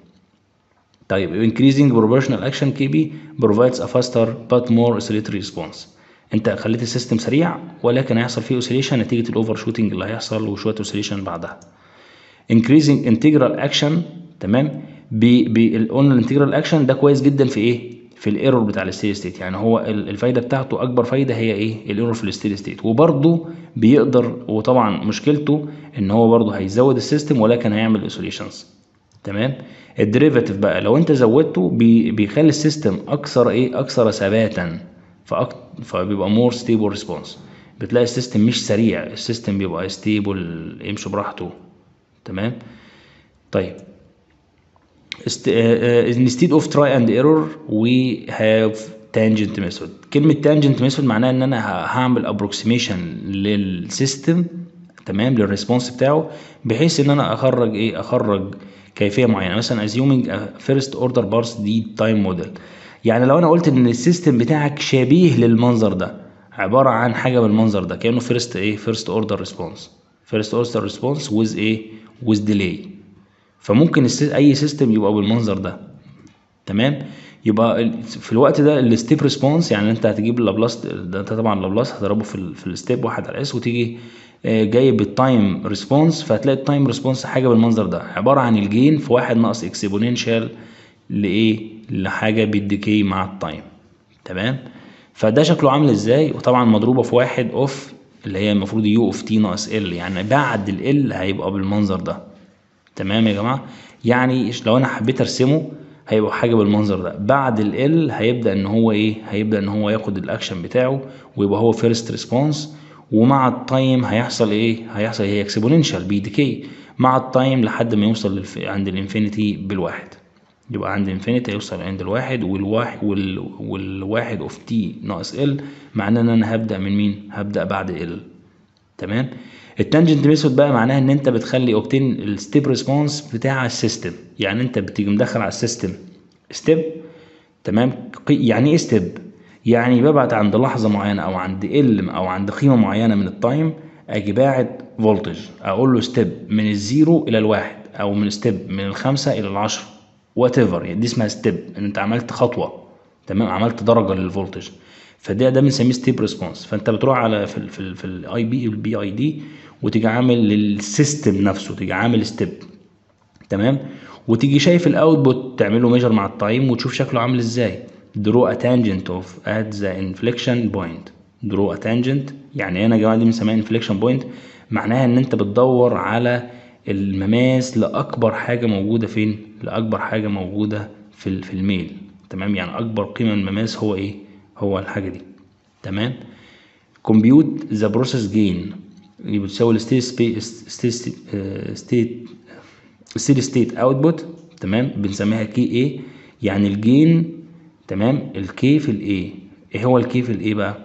طيب increasing proportional action KB provides a faster but more oscillatory response انت خليت السيستم سريع ولكن هيحصل فيه oscillation نتيجة الاوفر شوتنج اللي هيحصل وشوية oscillation بعدها increasing integral action تمام بي بي قلنا الانتجرال اكشن ده كويس جدا في ايه في الايرور بتاع الستيدي ستيت يعني هو ال- الفايده بتاعته اكبر فايده هي ايه الايرور في الستيدي ستيت وبرده بيقدر وطبعا مشكلته ان هو برده هيزود السيستم ولكن هيعمل اوسيليشنز تمام الديريفاتيف بقى لو انت زودته بي بيخلي السيستم اكثر ايه اكثر ثباتا فأك... فبيبقى مور ستيبل ريسبونس بتلاقي السيستم مش سريع السيستم بيبقى ستيبل يمشي براحته تمام طيب است... uh, instead of try and error we have tangent method كلمة tangent method معناها ان انا ه- هعمل approximation للسيستم تمام للريسبونس بتاعه بحيث ان انا اخرج ايه اخرج كيفيه معينه مثلا assuming a first order parse دي تايم موديل يعني لو انا قلت ان السيستم بتاعك شبيه للمنظر ده عباره عن حاجه بالمنظر ده كانه فيرست ايه فيرست اوردر ريسبونس فيرست اوردر ريسبونس ويز ايه ويز ديلي فممكن اي سيستم يبقى بالمنظر ده تمام يبقى في الوقت ده الستيب ريسبونس يعني انت هتجيب اللابلاس ده انت طبعا اللابلاس هتضربه في في الستيب واحد على اس وتيجي جايب التايم ريسبونس فهتلاقي التايم ريسبونس حاجه بالمنظر ده عباره عن الجين في واحد ناقص اكسبوننشال لايه لحاجه بالديكي مع التايم تمام فده شكله عامل ازاي وطبعا مضروبه في واحد اوف اللي هي المفروض يو اوف تي ناقص ال يعني بعد ال هيبقى بالمنظر ده تمام يا جماعه يعني لو انا حبيت ارسمه هيبقى حاجه بالمنظر ده بعد ال هيبدا ان هو ايه هيبدا ان هو ياخد الاكشن بتاعه ويبقى هو فيرست ريسبونس ومع التايم هيحصل ايه هيحصل هي اكسبوننشال بي ديكي مع التايم لحد ما يوصل للف... عند الانفينيتي بالواحد يبقى عند الانفينيتي هيوصل عند الواحد والواحد وال... والواحد اوف تي ناقص ال معناه ان انا هبدا من مين هبدا بعد ال تمام التانجنت ميثود بقى معناها ان انت بتخلي اوبتين الستيب ريسبونس بتاع السيستم يعني انت بتيجي مدخل على السيستم ستيب تمام يعني ايه ستيب يعني ببعت عند لحظه معينه او عند ال او عند قيمه معينه من التايم اجي باعت فولتج اقول له ستيب من الزيرو الى الواحد او من ستيب من الخمسه الى العشره وات ايفر يعني دي اسمها ستيب ان انت عملت خطوه تمام عملت درجه للفولتج فده ده بنسميه ستيب ريسبونس فانت بتروح على في ال في ال في الاي بي البي اي دي وتيجي عامل للسيستم نفسه تيجي عامل ستيب تمام وتيجي شايف الاوتبوت تعمله ميجر مع التايم وتشوف شكله عامل ازاي draw a tangent of at the inflection point draw a tangent يعني هنا يا جماعه دي بنسميها inflection point معناها ان انت بتدور على المماس لاكبر حاجه موجوده فين لاكبر حاجه موجوده في في الميل تمام يعني اكبر قيمه من المماس هو ايه هو الحاجه دي تمام compute the process gain اللي بتساوي الستيت ستيت ستيت ستيت ستيت اوتبوت تمام بنسميها كي ايه يعني الجين تمام الكي في الاي ايه هو الكي في الاي بقى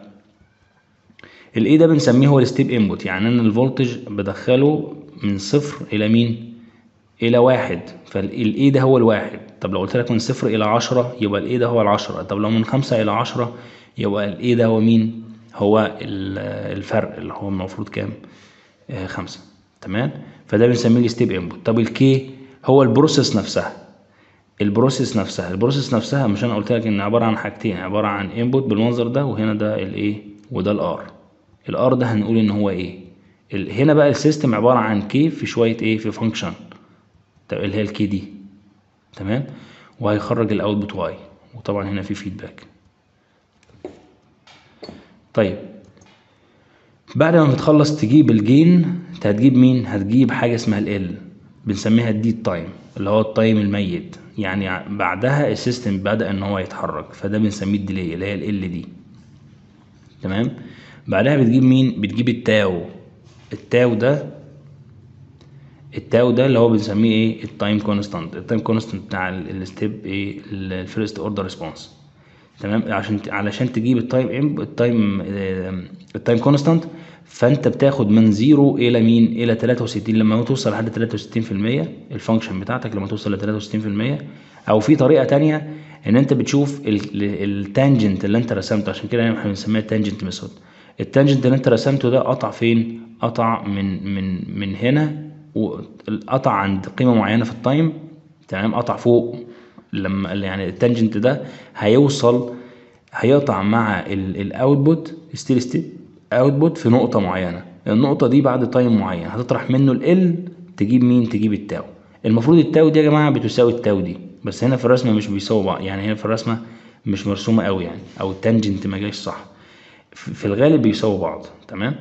الاي ده بنسميه هو الستيب انبوت يعني انا الفولتج بدخله من صفر الى مين الى واحد فالاي ده هو الواحد طب لو قلت لك من صفر الى عشرة يبقى الاي ده هو العشرة طب لو من خمسة الى عشرة يبقى الاي ده هو مين هو الفرق اللي هو المفروض كام آه خمسة تمام فده بنسميه الستيب انبوت طب الكي هو البروسيس نفسها البروسيس نفسها البروسيس نفسها مش انا قلت لك ان عباره عن حاجتين عباره عن انبوت بالمنظر ده وهنا ده الايه وده الار الار ده هنقول ان هو ايه هنا بقى السيستم عباره عن كي في شويه ايه في فانكشن اللي هي الكي دي تمام وهيخرج الاوتبوت واي وطبعا هنا في فيدباك طيب بعد ما بتخلص تجيب الجين انت هتجيب مين هتجيب حاجه اسمها ال بنسميها الديد تايم اللي هو التايم الميت يعني بعدها السيستم بدأ ان هو يتحرك فده بنسميه الديلي اللي هي ال دي تمام بعدها بتجيب مين بتجيب التاو التاو ده التاو ده اللي هو بنسميه ايه التايم كونستانت التايم كونستانت بتاع الستيب ايه الفيرست اوردر ريسبونس تمام عشان علشان تجيب التايم التايم التايم كونستانت فانت بتاخد من زيرو الى مين الى 63 لما توصل لحد 63% الفانكشن بتاعتك لما توصل ل 63% او في طريقه تانية ان انت بتشوف التانجنت اللي انت رسمته عشان كده احنا بنسميها التانجنت ميثود التانجنت اللي انت رسمته ده قطع فين قطع من من من هنا وقطع عند قيمه معينه في التايم تمام قطع فوق لما يعني التانجنت ده هيوصل هيقطع مع الاوتبوت ستيل ستيت اوتبوت في نقطه معينه النقطه دي بعد تايم معين هتطرح منه ال تجيب مين تجيب التاو المفروض التاو دي يا جماعه بتساوي التاو دي بس هنا في الرسمه مش بيساوي بعض يعني هنا في الرسمه مش مرسومه قوي يعني او التانجنت ما جاش صح في الغالب بيساووا بعض تمام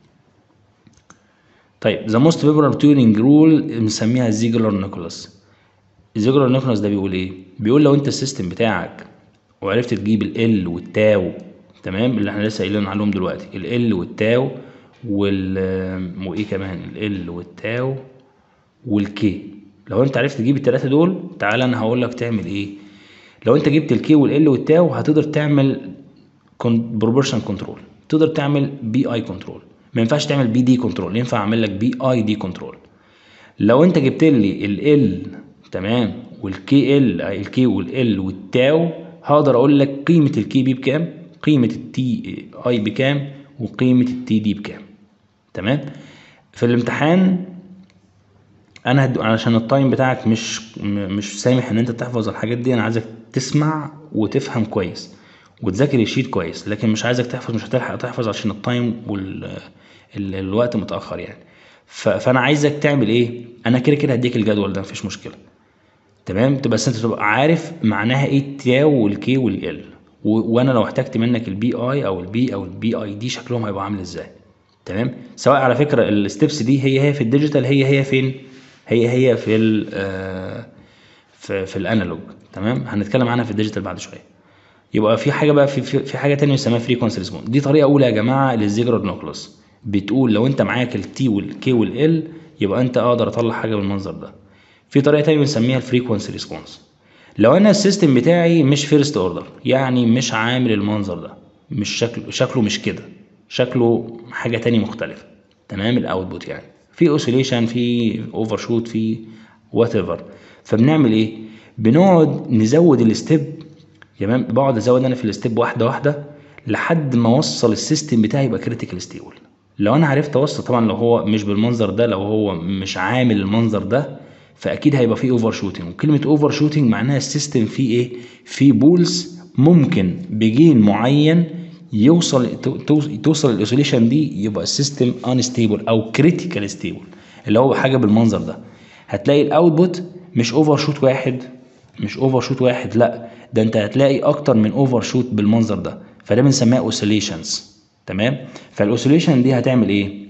طيب ذا موست بيبرر تيورينج رول بنسميها زيجلر نيكولاس زيجلر نيكولاس ده بيقول ايه بيقول لو انت السيستم بتاعك وعرفت تجيب ال والتاو تمام اللي احنا لسه قايلين عليهم دلوقتي ال والتاو وال وايه كمان ال والتاو والكي لو انت عرفت تجيب الثلاثه دول تعالى انا هقول لك تعمل ايه لو انت جبت الكي والال والتاو هتقدر تعمل بروبورشن كنترول تقدر تعمل بي اي كنترول ما ينفعش تعمل بي دي كنترول ينفع اعمل لك بي اي دي كنترول لو انت جبت لي ال ال تمام والكي ال الكي والال والتاو هقدر اقول لك قيمه الكي بي بكام قيمه التي اي بكام وقيمه التي دي بكام تمام في الامتحان انا هد... علشان التايم بتاعك مش م- مش سامح ان انت تحفظ الحاجات دي انا عايزك تسمع وتفهم كويس وتذاكر الشيت كويس لكن مش عايزك تحفظ مش هتلحق تحفظ عشان التايم وال ال... الوقت متاخر يعني ف... فانا عايزك تعمل ايه انا كده كده هديك الجدول ده مفيش مشكله تمام تبقى بس انت تبقى عارف معناها ايه التاو والكي والال و... وانا لو احتجت منك البي اي او البي او البي اي دي شكلهم هيبقى عامل ازاي تمام سواء على فكره الستبس دي هي هي في الديجيتال هي هي فين هي هي في ال آه، في, في الانالوج تمام هنتكلم عنها في الديجيتال بعد شويه يبقى في حاجه بقى في في, في حاجه تانية اسمها فريكونسي ريسبونس دي طريقه اولى يا جماعه للزيجراد نوكلس بتقول لو انت معاك التي والكي والال يبقى انت اقدر اطلع حاجه بالمنظر ده في طريقه تانية بنسميها الفريكونسي ريسبونس لو انا السيستم بتاعي مش فيرست اوردر يعني مش عامل المنظر ده مش شكله شكله مش كده شكله حاجه تانية مختلفه تمام الاوتبوت يعني في اوسيليشن في اوفر شوت في وات ايفر فبنعمل ايه بنقعد نزود الستيب تمام بقعد ازود انا في الستيب واحده واحده لحد ما اوصل السيستم بتاعي يبقى كريتيكال ستيبل لو انا عرفت اوصل طبعا لو هو مش بالمنظر ده لو هو مش عامل المنظر ده فاكيد هيبقى فيه اوفر شوتنج وكلمه اوفر شوتنج معناها السيستم فيه ايه فيه بولز ممكن بجين معين يوصل تو- تو- توصل الاوسيليشن دي يبقى السيستم انستيبل او كريتيكال ستيبل اللي هو حاجه بالمنظر ده هتلاقي الاوتبوت مش اوفر شوت واحد مش اوفر شوت واحد لا ده انت هتلاقي اكتر من اوفر شوت بالمنظر ده فده بنسميها اوسيليشنز تمام فالاوسيليشن دي هتعمل ايه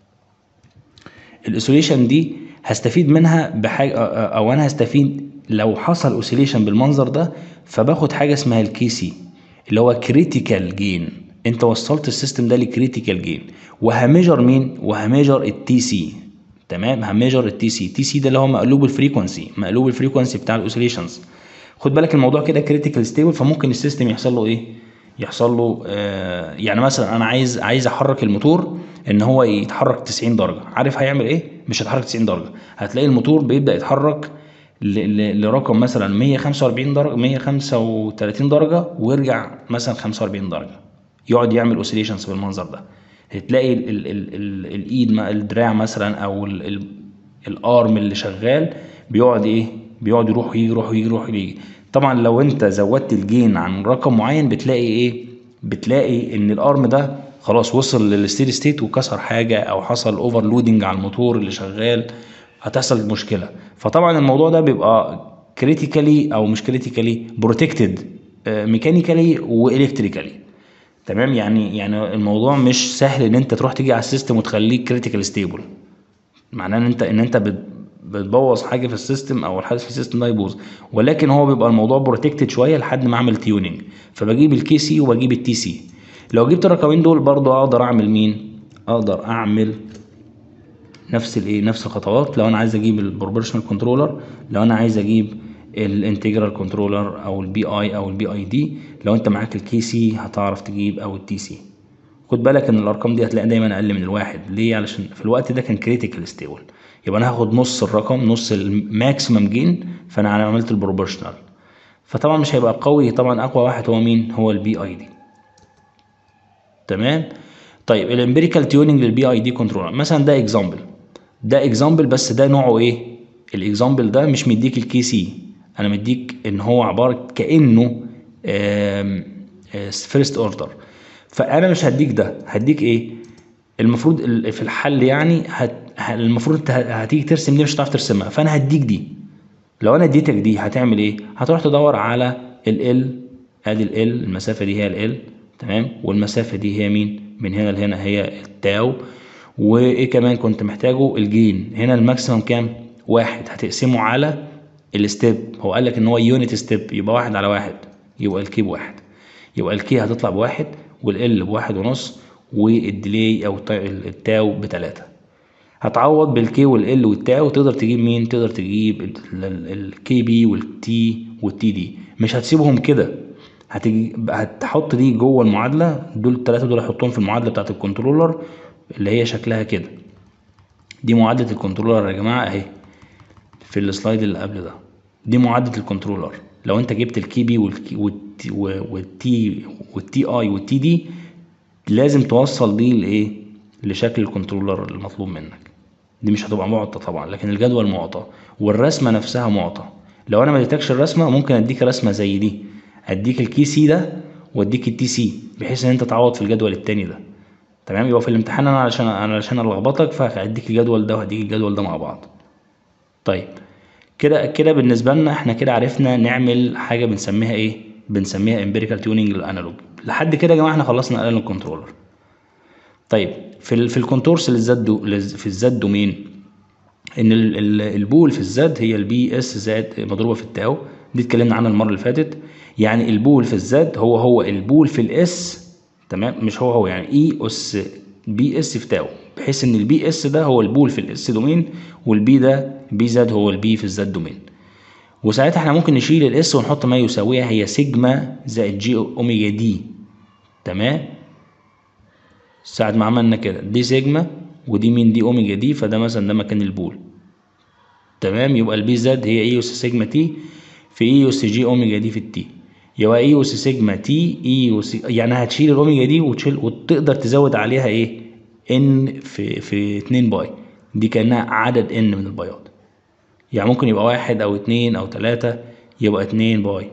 الاوسيليشن دي هستفيد منها بحاجه او انا هستفيد لو حصل اوسيليشن بالمنظر ده فباخد حاجه اسمها الكي سي اللي هو كريتيكال جين انت وصلت السيستم ده لكريتيكال جين وهميجر مين وهميجر التي سي تمام هميجر التي سي التي سي ده اللي هو مقلوب الفريكونسي مقلوب الفريكونسي بتاع الاوسيليشنز خد بالك الموضوع كده كريتيكال ستيبل فممكن السيستم يحصل له ايه يحصل له آه يعني مثلا انا عايز عايز احرك الموتور ان هو يتحرك 90 درجه عارف هيعمل ايه مش هيتحرك 90 درجه هتلاقي الموتور بيبدا يتحرك ل- ل- لرقم مثلا 145 درجه 135 درجه ويرجع مثلا 45 درجه يقعد يعمل اوسيليشنز بالمنظر ده هتلاقي ال ال ال ال الايد م- الدراع مثلا او ال ال الارم اللي شغال بيقعد ايه بيقعد يروح ويجي يروح ويجي يروح ويجي طبعا لو انت زودت الجين عن رقم معين بتلاقي ايه بتلاقي ان الارم ده خلاص وصل للستيدي ستيت وكسر حاجه او حصل اوفر لودنج على الموتور اللي شغال هتحصل مشكله فطبعا الموضوع ده بيبقى كريتيكالي او مش كريتيكالي بروتكتد ميكانيكالي والكتريكالي تمام يعني يعني الموضوع مش سهل ان انت تروح تيجي على السيستم وتخليه كريتيكال ستيبل معناه ان انت ان انت بت- بتبوظ حاجه في السيستم او الحدث في السيستم ده يبوظ ولكن هو بيبقى الموضوع بروتكتد شويه لحد ما اعمل تيوننج فبجيب الكي سي وبجيب التي سي لو جبت الرقمين دول برضو اقدر اعمل مين اقدر اعمل نفس الايه نفس الخطوات لو انا عايز اجيب البروبورشنال كنترولر لو انا عايز اجيب الانتجرال كنترولر او البي اي او البي اي دي لو انت معاك الكي سي هتعرف تجيب او التي سي خد بالك ان الارقام دي هتلاقي دايما اقل من الواحد ليه علشان في الوقت ده كان كريتيكال ستيبل يبقى انا هاخد نص الرقم نص الماكسيمم جين فانا عملت البروبورشنال فطبعا مش هيبقى قوي طبعا اقوى واحد هو مين هو البي اي دي تمام طيب الامبيريكال تيوننج للبي اي دي كنترولر مثلا ده اكزامبل ده اكزامبل بس ده نوعه ايه الاكزامبل ده مش مديك الكي سي انا مديك ان هو عباره كانه فيرست اوردر فانا مش هديك ده هديك ايه المفروض ال- في الحل يعني هت... ه- المفروض انت ه- هتيجي ترسم دي مش هتعرف ترسمها فانا هديك دي لو انا اديتك دي هتعمل ايه هتروح تدور على ال ال ادي ال ال المسافه دي هي ال ال تمام والمسافه دي هي مين من هنا لهنا هي التاو وايه كمان كنت محتاجه الجين هنا الماكسيمم كام واحد هتقسمه على الستيب هو قال لك ان هو يونت ستيب يبقى واحد على واحد يبقى الكي بواحد يبقى الكي هتطلع بواحد والال بواحد ونص والديلي او الت- التاو بتلاتة هتعوض بالكي والال والتاو وتقدر تجيب مين تقدر تجيب الكي بي والتي والتي دي مش هتسيبهم كده هتجي هتحط دي جوه المعادله دول الثلاثه دول هحطهم في المعادله بتاعت الكنترولر اللي هي شكلها كده دي معادلة الكنترولر يا جماعة اهي في السلايد اللي قبل ده دي معادلة الكنترولر لو انت جبت الكي بي والكي والتي والتي والتي اي والتي دي لازم توصل دي لايه لشكل الكنترولر المطلوب منك دي مش هتبقى معطى طبعا لكن الجدول معطى والرسمه نفسها معطى لو انا ما اديتكش الرسمه ممكن اديك رسمه زي دي اديك الكي سي ده واديك التي سي بحيث ان انت تعوض في الجدول التاني ده تمام يبقى في الامتحان انا علشان انا علشان الخبطك فهديك الجدول ده وهديك الجدول ده مع بعض طيب كده كده بالنسبه لنا احنا كده عرفنا نعمل حاجه بنسميها ايه بنسميها امبيريكال تيوننج للانالوج لحد كده يا جماعه احنا خلصنا الانالوج كنترولر طيب في ال في الكونتورس للزد دو للز- في الزد دومين ان ال- ال- البول في الزد هي البي اس زائد مضروبه في التاو دي اتكلمنا عنها المره اللي فاتت يعني البول في الزد هو هو البول في الاس تمام مش هو هو يعني اي اس بي اس في تاو بحيث ان البي اس ده هو البول في الاس دومين والبي ده بي زد هو البي في الزد دومين وساعتها احنا ممكن نشيل الاس ونحط ما يساويها هي سيجما زائد جي اوميجا دي تمام ساعة ما عملنا كده دي سيجما ودي مين دي اوميجا دي فده مثلا ده مكان البول تمام يبقى البي زد هي اي اس سيجما تي في اي اس جي اوميجا دي في التي يبقى اي اس سيجما تي اي اس يعني هتشيل الاوميجا دي وتشيل وتقدر تزود عليها ايه ان في في 2 باي دي كانها عدد ان من البياض يعني ممكن يبقى واحد او اتنين او تلاتة يبقى اتنين باي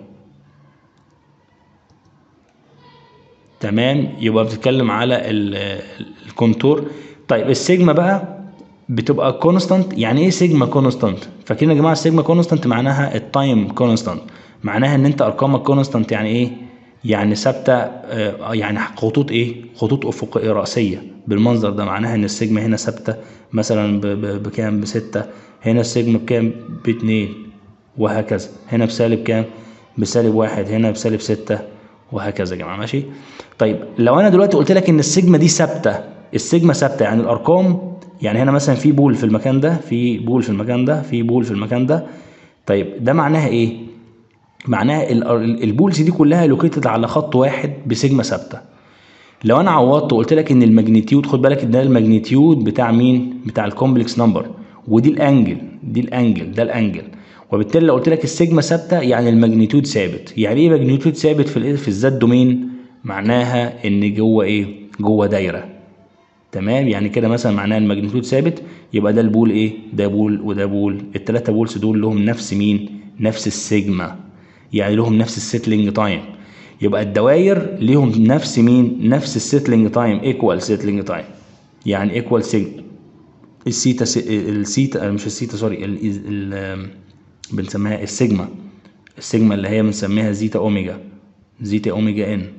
تمام يبقى بتتكلم على ال- الكونتور طيب السيجما بقى بتبقى كونستانت يعني ايه سيجما كونستانت فاكرين يا جماعه السيجما كونستانت معناها التايم كونستانت معناها ان انت ارقامك كونستانت يعني ايه يعني ثابته آه، يعني خطوط ايه خطوط افقيه راسيه بالمنظر ده معناها ان السيجما هنا ثابته مثلا ب- ب- بكام بستة هنا السيجما بكام باتنين وهكذا هنا بسالب كام بسالب واحد هنا بسالب ستة وهكذا يا جماعه ماشي طيب لو انا دلوقتي قلت لك ان السيجما دي ثابته السيجما ثابته يعني الارقام يعني هنا مثلا في بول في المكان ده في بول في المكان ده في بول في المكان ده طيب ده معناها ايه معناها ال- ال- البولز دي كلها لوكيتد على خط واحد بسيجما ثابته لو انا عوضت وقلت لك ان الماجنتيود خد بالك ده الماجنتيود بتاع مين بتاع الكومبلكس نمبر ودي الانجل دي الانجل ده الانجل وبالتالي لو قلت لك السيجما ثابته يعني الماجنتيود ثابت يعني ايه ماجنتيود ثابت في ال في الزد دومين معناها ان جوه ايه جوه دايره تمام يعني كده مثلا معناها الماجنتيود ثابت يبقى ده البول ايه ده بول وده بول الثلاثه بولز دول لهم نفس مين نفس السيجما يعني لهم نفس السيتلينج تايم يبقى الدوائر ليهم نفس مين نفس السيتلينج تايم ايكوال سيتلينج تايم يعني ايكوال سيجما السيتا س- السيتا مش السيتا سوري ال ال بنسميها السيجما السيجما اللي هي بنسميها زيتا اوميجا زيتا اوميجا ان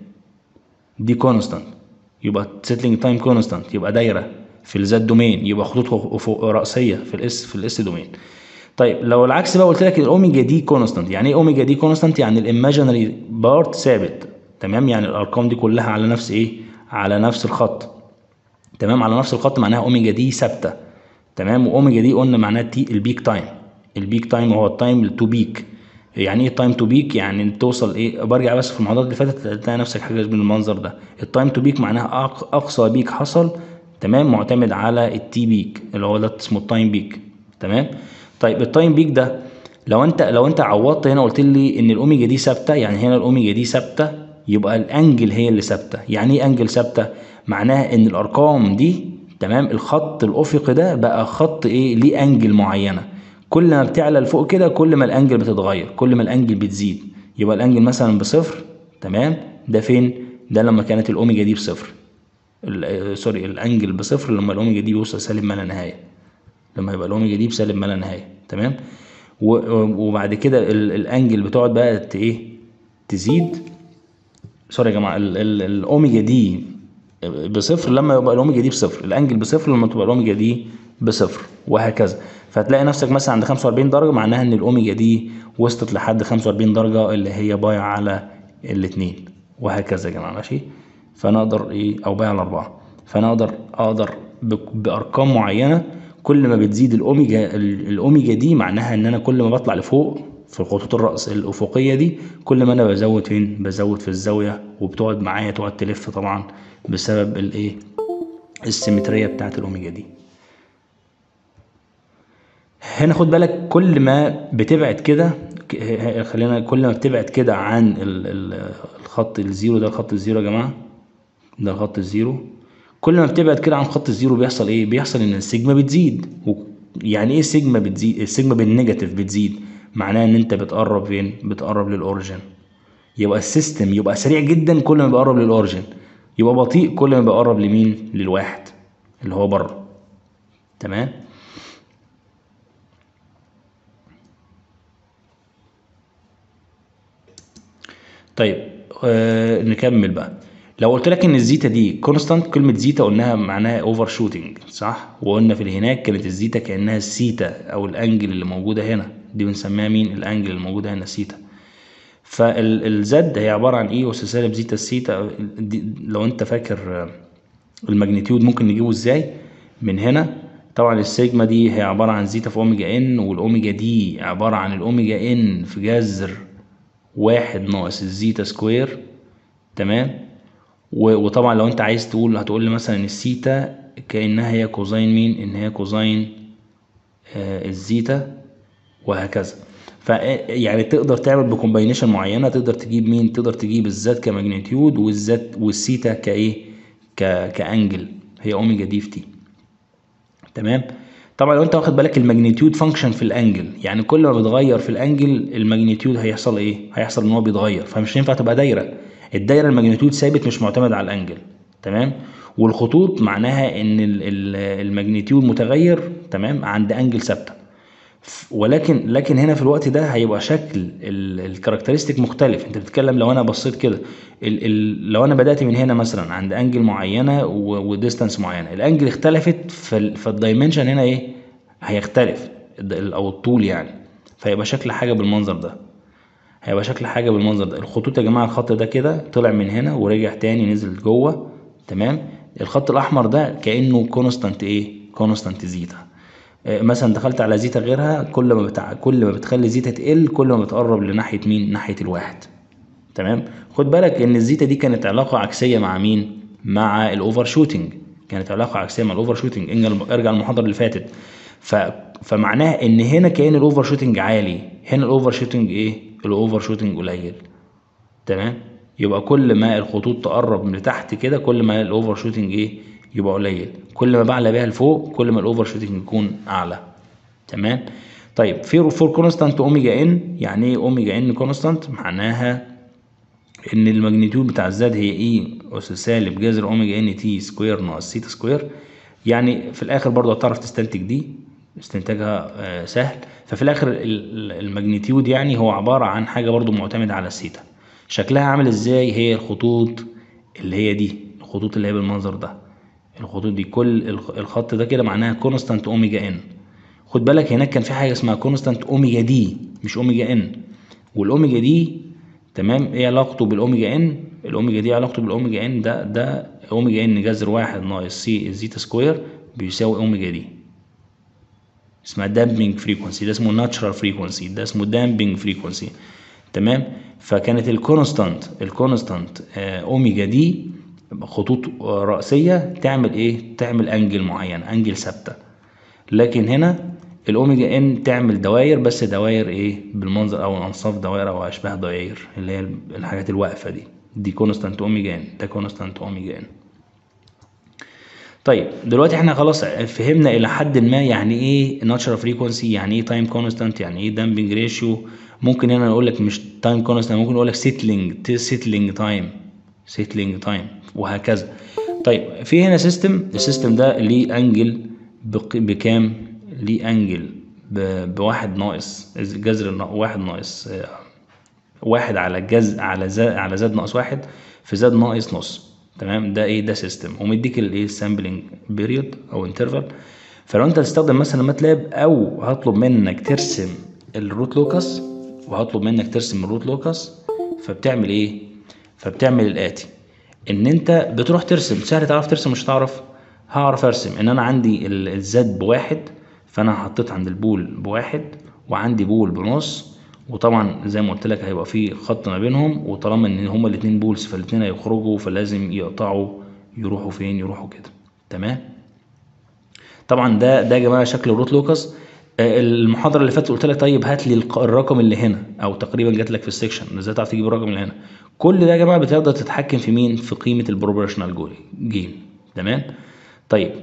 دي كونستانت يبقى سيتلينج تايم كونستانت يبقى دايره في الزد دومين يبقى خطوط فوق راسيه في الاس في الاس دومين طيب لو العكس بقى قلت لك الاوميجا دي كونستانت يعني ايه اوميجا دي كونستانت يعني الايماجينري بارت ثابت تمام يعني الارقام دي كلها على نفس ايه على نفس الخط تمام على نفس الخط معناها اوميجا دي ثابته تمام واوميجا دي قلنا معناها تي البيك تايم البيك تايم هو التايم تو بيك يعني ايه تايم تو بيك يعني توصل ايه برجع بس في المحاضرات اللي فاتت تلاقي نفسك حاجه من المنظر ده التايم تو بيك معناها أق- اقصى بيك حصل تمام معتمد على التي بيك اللي هو ده اسمه التايم بيك تمام طيب التايم بيك ده لو انت لو انت عوضت هنا قلت لي ان الاوميجا دي ثابته يعني هنا الاوميجا دي ثابته يبقى الانجل هي اللي ثابته يعني ايه انجل ثابته معناها ان الارقام دي تمام الخط الافقي ده بقى خط ايه ليه انجل معينه كل ما بتعلى لفوق كده كل ما الانجل بتتغير كل ما الانجل بتزيد يبقى الانجل مثلا بصفر تمام ده فين ده لما كانت الاوميجا دي بصفر ال- آه، سوري الانجل بصفر لما الاوميجا دي بيوصل سالب ما لا نهايه لما يبقى الاوميجا دي بسالب ما لا نهايه تمام و- وبعد كده ال- الانجل بتقعد بقى ت- ايه تزيد سوري يا جماعه ال- ال- الاوميجا دي بصفر لما يبقى الاوميجا دي بصفر الانجل بصفر لما تبقى الاوميجا دي بصفر وهكذا فتلاقي نفسك مثلا عند 45 درجه معناها ان الاوميجا دي وصلت لحد 45 درجه اللي هي باي على الاثنين وهكذا يا جماعه ماشي فانا اقدر ايه او باي على اربعه فانا اقدر اقدر ب- بارقام معينه كل ما بتزيد الاوميجا ال- الاوميجا دي معناها ان انا كل ما بطلع لفوق في الخطوط الرأس الأفقية دي كل ما أنا بزود فين بزود في الزاوية وبتقعد معايا تقعد تلف طبعا بسبب الإيه السيمتريه بتاعت الاوميجا دي هنا خد بالك كل ما بتبعد كده ك- خلينا كل ما بتبعد كده عن ال- ال- الخط الزيرو ده الخط الزيرو يا جماعه ده الخط الزيرو كل ما بتبعد كده عن خط الزيرو بيحصل ايه بيحصل ان السيجما بتزيد و- يعني ايه سيجما بتزيد السيجما بالنيجاتيف بتزيد معناها ان انت بتقرب فين بتقرب للاوريجن يبقى السيستم يبقى سريع جدا كل ما بيقرب للاوريجن يبقى بطيء كل ما بيقرب لمين للواحد اللي هو بره تمام طيب آه نكمل بقى لو قلت لك ان الزيتا دي كونستانت كلمه زيتا قلناها معناها اوفر شوتنج صح وقلنا في هناك كانت الزيتا كانها السيتا او الانجل اللي موجوده هنا دي بنسميها مين الانجل اللي موجوده هنا سيتا فالزد هي عباره عن ايه اس سالب زيتا السيتا دي لو انت فاكر آه، الماجنتيود ممكن نجيبه ازاي من هنا طبعا السيجما دي هي عباره عن زيتا في اوميجا ان والاوميجا دي عباره عن الاوميجا ان في جذر واحد ناقص الزيتا سكوير تمام و- وطبعا لو انت عايز تقول هتقول لي مثلا السيتا كانها هي كوزين مين ان هي كوزين آه الزيتا وهكذا ف يعني تقدر تعمل بكومباينيشن معينه تقدر تجيب مين تقدر تجيب الزد كماجنتيود والزد والسيتا كايه ك كانجل هي اوميجا دي في تي تمام طبعا لو انت واخد بالك الماجنتيود فانكشن في الانجل يعني كل ما بتغير في الانجل الماجنتيود هيحصل ايه هيحصل ان هو بيتغير فمش هينفع تبقى دايره الدايره الماجنتيود ثابت مش معتمد على الانجل تمام والخطوط معناها ان ال- ال- الماجنتيود متغير تمام عند انجل ثابته ف- ولكن لكن هنا في الوقت ده هيبقى شكل الكاركترستيك مختلف انت بتتكلم لو انا بصيت كده ال ال لو انا بدات من هنا مثلا عند انجل معينه وديستانس معينه الانجل اختلفت فال- فالدايمنشن هنا ايه هيختلف الد- او الطول يعني فيبقى شكل حاجه بالمنظر ده هيبقى شكل حاجه بالمنظر ده الخطوط يا جماعه الخط ده كده طلع من هنا ورجع تاني نزل جوه تمام الخط الاحمر ده كانه كونستانت ايه كونستانت زيتا آه، مثلا دخلت على زيتا غيرها كل ما بتع... كل ما بتخلي زيتا تقل كل ما بتقرب لناحيه مين ناحيه الواحد تمام خد بالك ان الزيتا دي كانت علاقه عكسيه مع مين مع الاوفر شوتنج كانت علاقه عكسيه مع الاوفر شوتنج ارجع ارجع المحاضره اللي فاتت ف... فمعناها ان هنا كان الاوفر شوتنج عالي هنا الاوفر شوتنج ايه الاوفر شوتنج قليل تمام يبقى كل ما الخطوط تقرب من تحت كده كل ما الاوفر شوتنج ايه يبقى قليل كل ما بعلى بيها لفوق كل ما الاوفر شوتنج يكون اعلى تمام طيب في فور كونستانت اوميجا ان يعني ايه اوميجا ان كونستانت معناها ان الماجنتيود بتاع الزد هي اي اس سالب جذر اوميجا ان تي سكوير ناقص سيتا سكوير يعني في الاخر برضه هتعرف تستنتج دي استنتاجها آه، سهل ففي الاخر ال- ال- الماجنتيود يعني هو عباره عن حاجه برضه معتمده على السيتا شكلها عامل ازاي هي الخطوط اللي هي دي الخطوط اللي هي بالمنظر ده الخطوط دي كل الخ- الخط ده كده معناها كونستانت اوميجا ان خد بالك هناك كان في حاجه اسمها كونستانت اوميجا دي مش اوميجا ان والاوميجا دي تمام ايه علاقته بالاوميجا ان الاوميجا دي علاقته بالاوميجا ان ده ده اوميجا ان جذر واحد ناقص سي زيتا سكوير بيساوي اوميجا دي اسمها دامبنج فريكونسي ده اسمه ناتشرال فريكونسي ده اسمه دامبنج فريكونسي تمام فكانت الكونستانت الكونستانت آه، اوميجا دي خطوط آه، رأسية تعمل ايه تعمل انجل معين انجل ثابتة لكن هنا الاوميجا ان تعمل دواير بس دواير ايه بالمنظر او انصاف دواير او اشباه دواير اللي هي الحاجات الواقفة دي دي كونستانت اوميجا ان ده كونستانت اوميجا ان طيب دلوقتي احنا خلاص فهمنا الى حد ما يعني ايه ناتشرال فريكونسي يعني ايه تايم كونستانت يعني ايه دامبنج ريشيو ممكن هنا نقول لك مش تايم كونستانت ممكن نقول لك سيتلينج سيتلينج تايم سيتلينج تايم وهكذا طيب في هنا سيستم السيستم ده ليه انجل بق- بكام ليه انجل ب- بواحد ناقص جذر النا- واحد ناقص آه، واحد على جز على زاد على زاد ناقص واحد في زاد ناقص نص تمام ده ايه ده سيستم ومديك الايه السامبلنج بيريود او انترفال فلو انت هتستخدم مثلا ماتلاب او هطلب منك ترسم الروت لوكس وهطلب منك ترسم الروت لوكس فبتعمل ايه فبتعمل الاتي ان انت بتروح ترسم سهل تعرف ترسم مش هتعرف هعرف ارسم ان انا عندي ال- الزد بواحد فانا حطيت عند البول بواحد وعندي بول بنص وطبعا زي ما قلت لك هيبقى في خط ما بينهم وطالما ان هما الاتنين بولز فالاتنين هيخرجوا فلازم يقطعوا يروحوا فين يروحوا كده تمام طبعا ده ده يا جماعه شكل الروت لوكس آه، المحاضره اللي فاتت قلت لك طيب هات لي الق- الرقم اللي هنا او تقريبا جات لك في السكشن ازاي تعرف تجيب الرقم اللي هنا كل ده يا جماعه بتقدر تتحكم في مين في قيمه البروبورشنال جين تمام طيب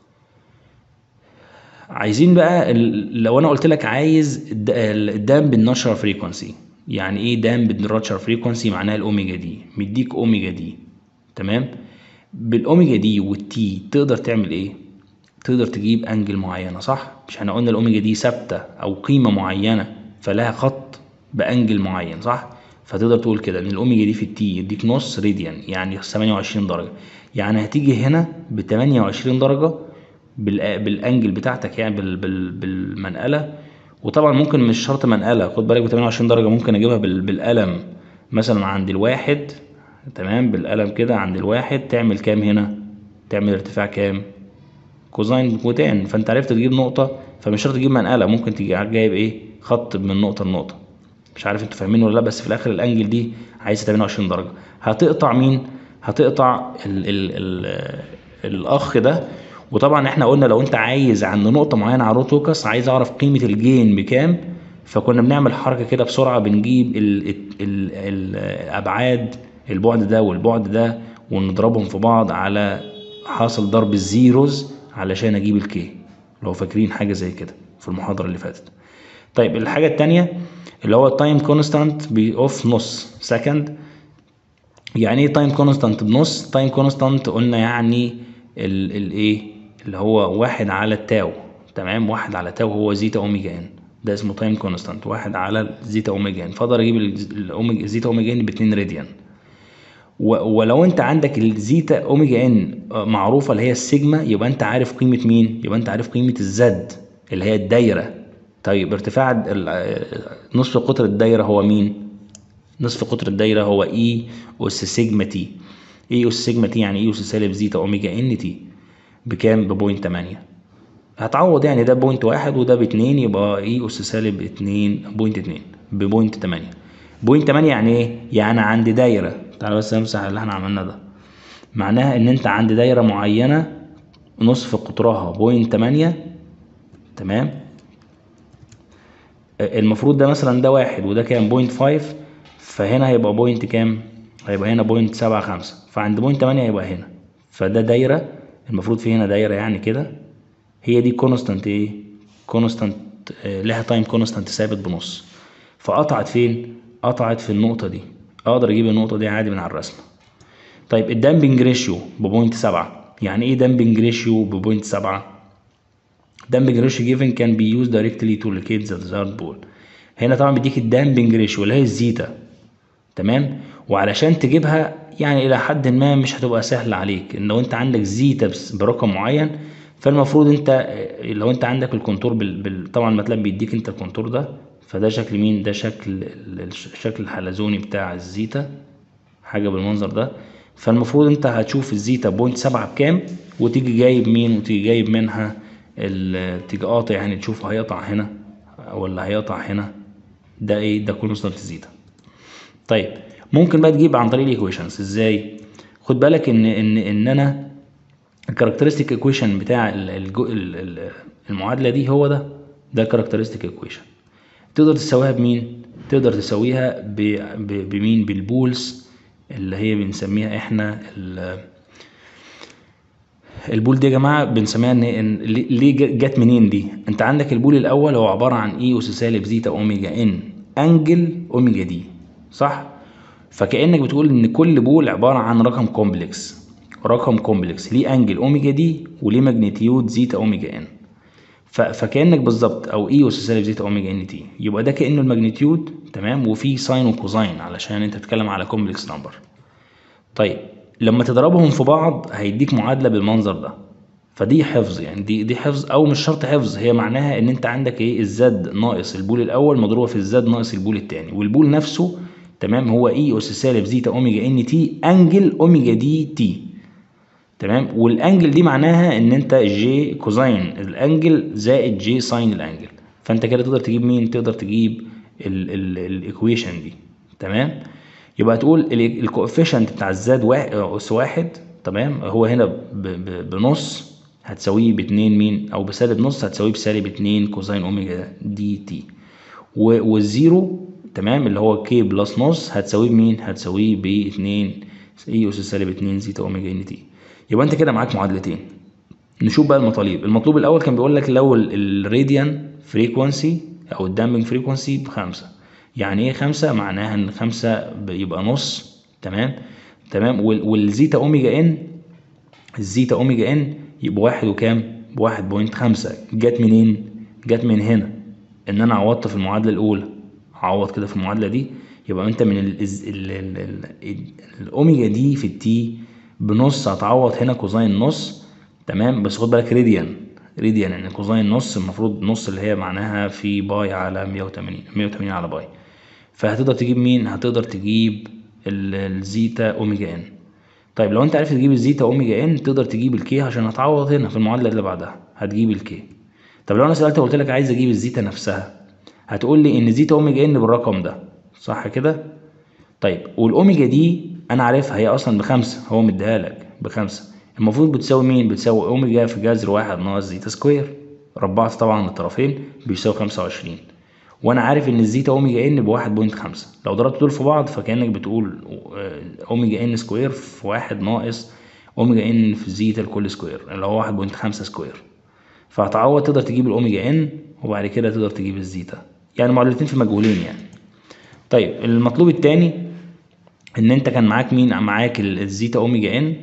عايزين بقى ال- لو انا قلت لك عايز الد- الدام بالنشر فريكونسي يعني ايه دام بالنشر فريكونسي معناها الاوميجا دي مديك اوميجا دي تمام بالاوميجا دي والتي تقدر تعمل ايه تقدر تجيب انجل معينه صح مش احنا قلنا الاوميجا دي ثابته او قيمه معينه فلها خط بانجل معين صح فتقدر تقول كده ان الاوميجا دي في التي يديك نص راديان يعني 28 درجه يعني هتيجي هنا ب 28 درجه بالأ- بالانجل بتاعتك يعني بال بال بالمنقله وطبعا ممكن مش شرط منقله خد بالك ب 28 درجه ممكن اجيبها بال بالقلم مثلا عند الواحد تمام بالقلم كده عند الواحد تعمل كام هنا تعمل ارتفاع كام كوزين وتان فانت عرفت تجيب نقطه فمش شرط تجيب منقله ممكن تيجي جايب ايه خط من نقطه لنقطه مش عارف انتوا فاهمين ولا لا بس في الاخر الانجل دي عايزه 28 درجه هتقطع مين هتقطع ال ال ال الاخ ده وطبعا احنا قلنا لو انت عايز عند نقطه معينه على روت لوكس عايز اعرف قيمه الجين بكام فكنا بنعمل حركه كده بسرعه بنجيب ال ال ال الابعاد البعد ده والبعد ده ونضربهم في بعض على حاصل ضرب الزيروز علشان اجيب الكي لو فاكرين حاجه زي كده في المحاضره اللي فاتت طيب الحاجه التانية اللي هو التايم كونستانت اوف نص سكند يعني ايه تايم كونستانت بنص تايم كونستانت قلنا يعني الايه اللي هو واحد على التاو تمام واحد على تاو هو زيتا اوميجا ان ده اسمه تايم كونستانت واحد على زيتا اوميجا ان فاقدر اجيب ال- الاوميجا زيتا اوميجا ان ب 2 راديان و- ولو انت عندك الزيتا اوميجا ان معروفه اللي هي السيجما يبقى انت عارف قيمه مين يبقى انت عارف قيمه الزد اللي هي الدايره طيب ارتفاع ال- نصف قطر الدايره هو مين نصف قطر الدايره هو اي اس سيجما تي اي اس سيجما تي يعني اي اس سالب زيتا اوميجا ان تي بكام ببوينت 8 هتعوض يعني ده بوينت واحد وده باتنين يبقى اي اس سالب اتنين بوينت اتنين ببوينت تمانية بوينت تمانية يعني ايه؟ يعني عند دايرة تعالى بس امسح اللي احنا عملناه ده معناها ان انت عند دايرة معينة نصف قطرها بوينت تمانية تمام المفروض ده مثلا ده واحد وده كام بوينت فايف فهنا هيبقى بوينت كام هيبقى هنا بوينت سبعة خمسة فعند بوينت تمانية هيبقى هنا فده دايرة المفروض في هنا دايرة يعني كده هي دي كونستانت ايه كونستانت لها تايم كونستانت ثابت بنص فقطعت فين قطعت في النقطة دي اقدر اجيب النقطة دي عادي من على الرسمة طيب الدامبنج ريشيو ببوينت سبعة يعني ايه دامبنج ريشيو ببوينت سبعة damping ratio given can be used directly to locate the desired ball هنا طبعا بيديك الدامبنج ريشيو اللي هي الزيتا تمام وعلشان تجيبها يعني الى حد ما مش هتبقى سهله عليك ان لو انت عندك زيتا بس- برقم معين فالمفروض انت آه، لو انت عندك الكونتور بال... بال... طبعا ماتلاب بيديك انت الكونتور ده فده شكل مين ده شكل ال- الشكل الحلزوني بتاع الزيتا حاجه بالمنظر ده فالمفروض انت هتشوف الزيتا بوينت سبعة بكام وتيجي جايب مين وتيجي جايب منها ال- تيجي قاطع يعني تشوف هيقطع هنا ولا هيقطع هنا ده ايه ده كونستانت زيتا طيب ممكن بقى تجيب عن طريق الايكويشنز ازاي خد بالك ان ان ان انا الكاركترستيك ايكويشن بتاع ال- الجو- ال- ال- المعادله دي هو ده ده كاركترستيك ايكويشن تقدر تساويها بمين تقدر تساويها ب... ب... بمين بالبولز اللي هي بنسميها احنا ال... البول دي يا جماعه بنسميها ان إن- ليه ليه جت منين دي انت عندك البول الاول هو عباره عن اي اس سالب زيتا اوميجا ان انجل اوميجا دي صح فكانك بتقول ان كل بول عباره عن رقم كومبلكس رقم كومبلكس ليه انجل اوميجا دي وليه ماجنتيود زيتا اوميجا ان ف- فكانك بالظبط او اي اس سالب زيتا اوميجا ان تي يبقى ده كانه الماجنتيود تمام وفي ساين وكوزاين علشان انت بتتكلم على كومبلكس نمبر طيب لما تضربهم في بعض هيديك معادله بالمنظر ده فدي حفظ يعني دي دي حفظ او مش شرط حفظ هي معناها ان انت عندك ايه الزد ناقص البول الاول مضروبه في الزد ناقص البول الثاني والبول نفسه تمام هو اي اس سالب زيتا اوميجا ان تي انجل اوميجا دي تي تمام والانجل دي معناها ان انت جي كوزين الانجل زائد جي ساين الانجل فانت كده تقدر تجيب مين تقدر تجيب الايكويشن دي تمام يبقى تقول الكوفيشنت بتاع الزاد واحد اس واحد تمام هو هنا ب- ب- بنص هتساويه باتنين مين او بسالب نص هتساويه بسالب اتنين كوزين اوميجا دي تي و- والزيرو تمام اللي هو كي بلس نص هتساويه بمين هتساويه باتنين اي اس سالب اتنين زيتا اوميجا ان تي يبقى انت كده معاك معادلتين نشوف بقى المطالب المطلوب الاول كان بيقول لك لو الراديان فريكوانسي او الدامبنج فريكوانسي بخمسة يعني ايه خمسة معناها ان خمسة بيبقى نص تمام تمام وال- والزيتا اوميجا ان الزيتا اوميجا ان يبقى واحد وكام بواحد بوينت خمسة جت منين جت من هنا ان انا عوضت في المعادلة الاولى عوض كده في المعادلة دي يبقى انت من ال ال ال ال ال الاوميجا دي في التي بنص هتعوض هنا كوزين نص تمام بس خد بالك راديان راديان يعني كوزين نص المفروض نص اللي هي معناها في باي على 180 180 على باي فهتقدر تجيب مين هتقدر تجيب ال- الزيتا اوميجا ان طيب لو انت عرفت تجيب الزيتا اوميجا ان تقدر تجيب الكي عشان هتعوض هنا في المعادله اللي بعدها هتجيب الكي طب لو انا سالتك وقلت لك عايز اجيب الزيتا نفسها هتقول لي ان زيتا اوميجا ان بالرقم ده صح كده طيب والاوميجا دي انا عارفها هي اصلا بخمسه هو مديها لك بخمسه المفروض بتساوي مين بتساوي اوميجا في جذر واحد ناقص زيتا سكوير ربعت طبعا الطرفين بيساوي خمسة وعشرين وانا عارف ان الزيتا اوميجا ان بواحد بوينت خمسة لو ضربت دول في بعض فكانك بتقول آه، اوميجا ان سكوير في واحد ناقص اوميجا ان في زيتا الكل سكوير اللي هو واحد بوينت خمسة سكوير فهتعوض تقدر تجيب الاوميجا ان وبعد كده تقدر تجيب الزيتا يعني معادلتين في مجهولين يعني طيب المطلوب التاني ان انت كان معاك مين معاك ال- الزيتا اوميجا ان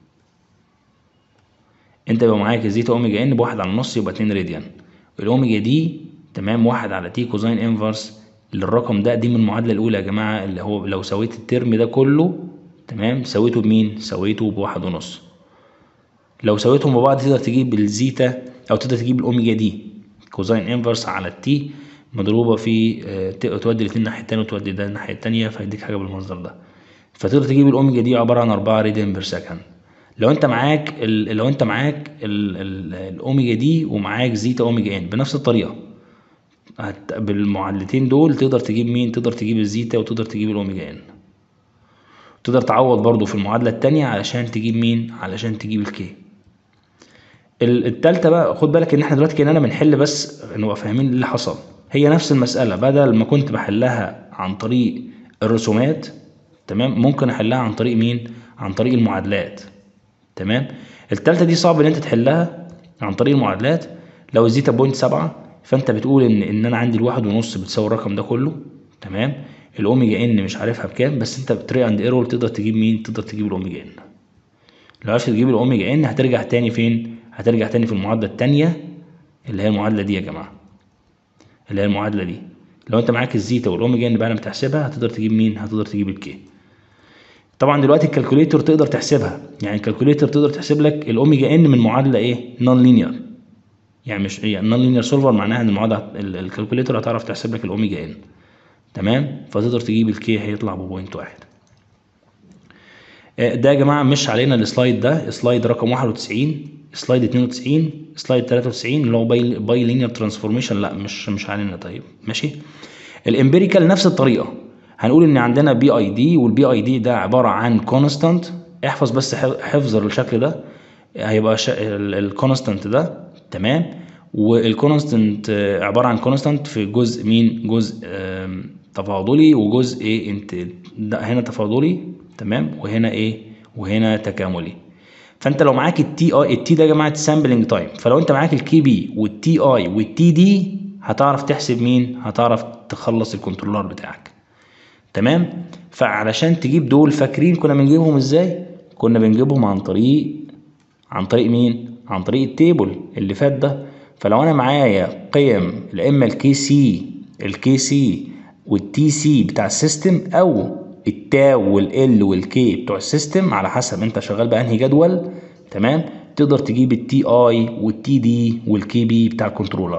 انت يبقى معاك الزيتا اوميجا ان بواحد على النص يبقى اتنين راديان الاوميجا دي تمام واحد على تي كوزين انفرس للرقم ده دي من المعادله الاولى يا جماعه اللي هو لو سويت الترم ده كله تمام سويته بمين سويته بواحد ونص لو سويتهم ببعض تقدر تجيب الزيتا او تقدر تجيب الاوميجا دي كوزين انفرس على التي مضروبه في آه، ت- تودي الاثنين الناحيه التانيه وتودي ده الناحيه التانيه فيديك حاجه بالمصدر ده فتقدر تجيب الاوميجا دي عباره عن 4 راديان بير سكند لو انت معاك ال... لو انت معاك ال... ال... الاوميجا دي ومعاك زيتا اوميجا ان بنفس الطريقه هت... بالمعادلتين دول تقدر تجيب مين تقدر تجيب الزيتا وتقدر تجيب الاوميجا ان تقدر تعوض برضو في المعادله التانية علشان تجيب مين علشان تجيب الكي ال- التالتة بقى خد بالك ان احنا دلوقتي كاننا بنحل بس نبقى فاهمين اللي حصل هي نفس المسألة بدل ما كنت بحلها عن طريق الرسومات تمام ممكن احلها عن طريق مين عن طريق المعادلات تمام التالتة دي صعب ان انت تحلها عن طريق المعادلات لو الزيتا بوينت سبعة فانت بتقول ان ان انا عندي الواحد ونص بتساوي الرقم ده كله تمام الاوميجا ان مش عارفها بكام بس انت بتري اند ايرور تقدر تجيب مين تقدر تجيب الاوميجا ان لو عرفت تجيب الاوميجا ان هترجع تاني فين هترجع تاني في المعادله التانية اللي هي المعادله دي يا جماعه اللي هي المعادله دي لو انت معاك الزيتا والاوميجا ان بقى لما تحسبها هتقدر تجيب مين هتقدر تجيب الكي طبعا دلوقتي الكالكوليتور تقدر تحسبها يعني الكالكوليتور تقدر تحسب لك الاوميجا ان من معادله ايه نون لينير يعني مش يعني نون لينير سولفر معناها ان المعادله ال- الكالكوليتور هتعرف تحسب لك الاوميجا ان تمام فتقدر تجيب الكي هيطلع ببوينت واحد آه، ده يا جماعه مش علينا السلايد ده سلايد رقم 91 سلايد 92 سلايد 93 اللي هو باي باي لينير ترانسفورميشن لا مش مش علينا طيب ماشي الامبيريكال نفس الطريقه هنقول ان عندنا بي اي دي والبي اي دي ده عباره عن كونستانت احفظ بس ح- حفظ الشكل ده هيبقى الكونستانت ده تمام والكونستانت عباره عن كونستانت في جزء مين جزء آم، تفاضلي وجزء ايه انت ده هنا تفاضلي تمام وهنا ايه وهنا تكاملي فانت لو معاك التي اي التي ده يا جماعه سامبلنج تايم فلو انت معاك الكي بي والتي اي والتي دي هتعرف تحسب مين هتعرف تخلص الكنترولر بتاعك تمام فعلشان تجيب دول فاكرين كنا بنجيبهم ازاي كنا بنجيبهم عن طريق عن طريق مين عن طريق التيبل اللي فات ده فلو انا معايا قيم لا اما الكي سي الكي سي والتي سي بتاع السيستم او التاو والال والكي بتوع السيستم على حسب انت شغال بانهي جدول تمام تقدر تجيب التي اي والتي دي والكي بي بتاع الكنترولر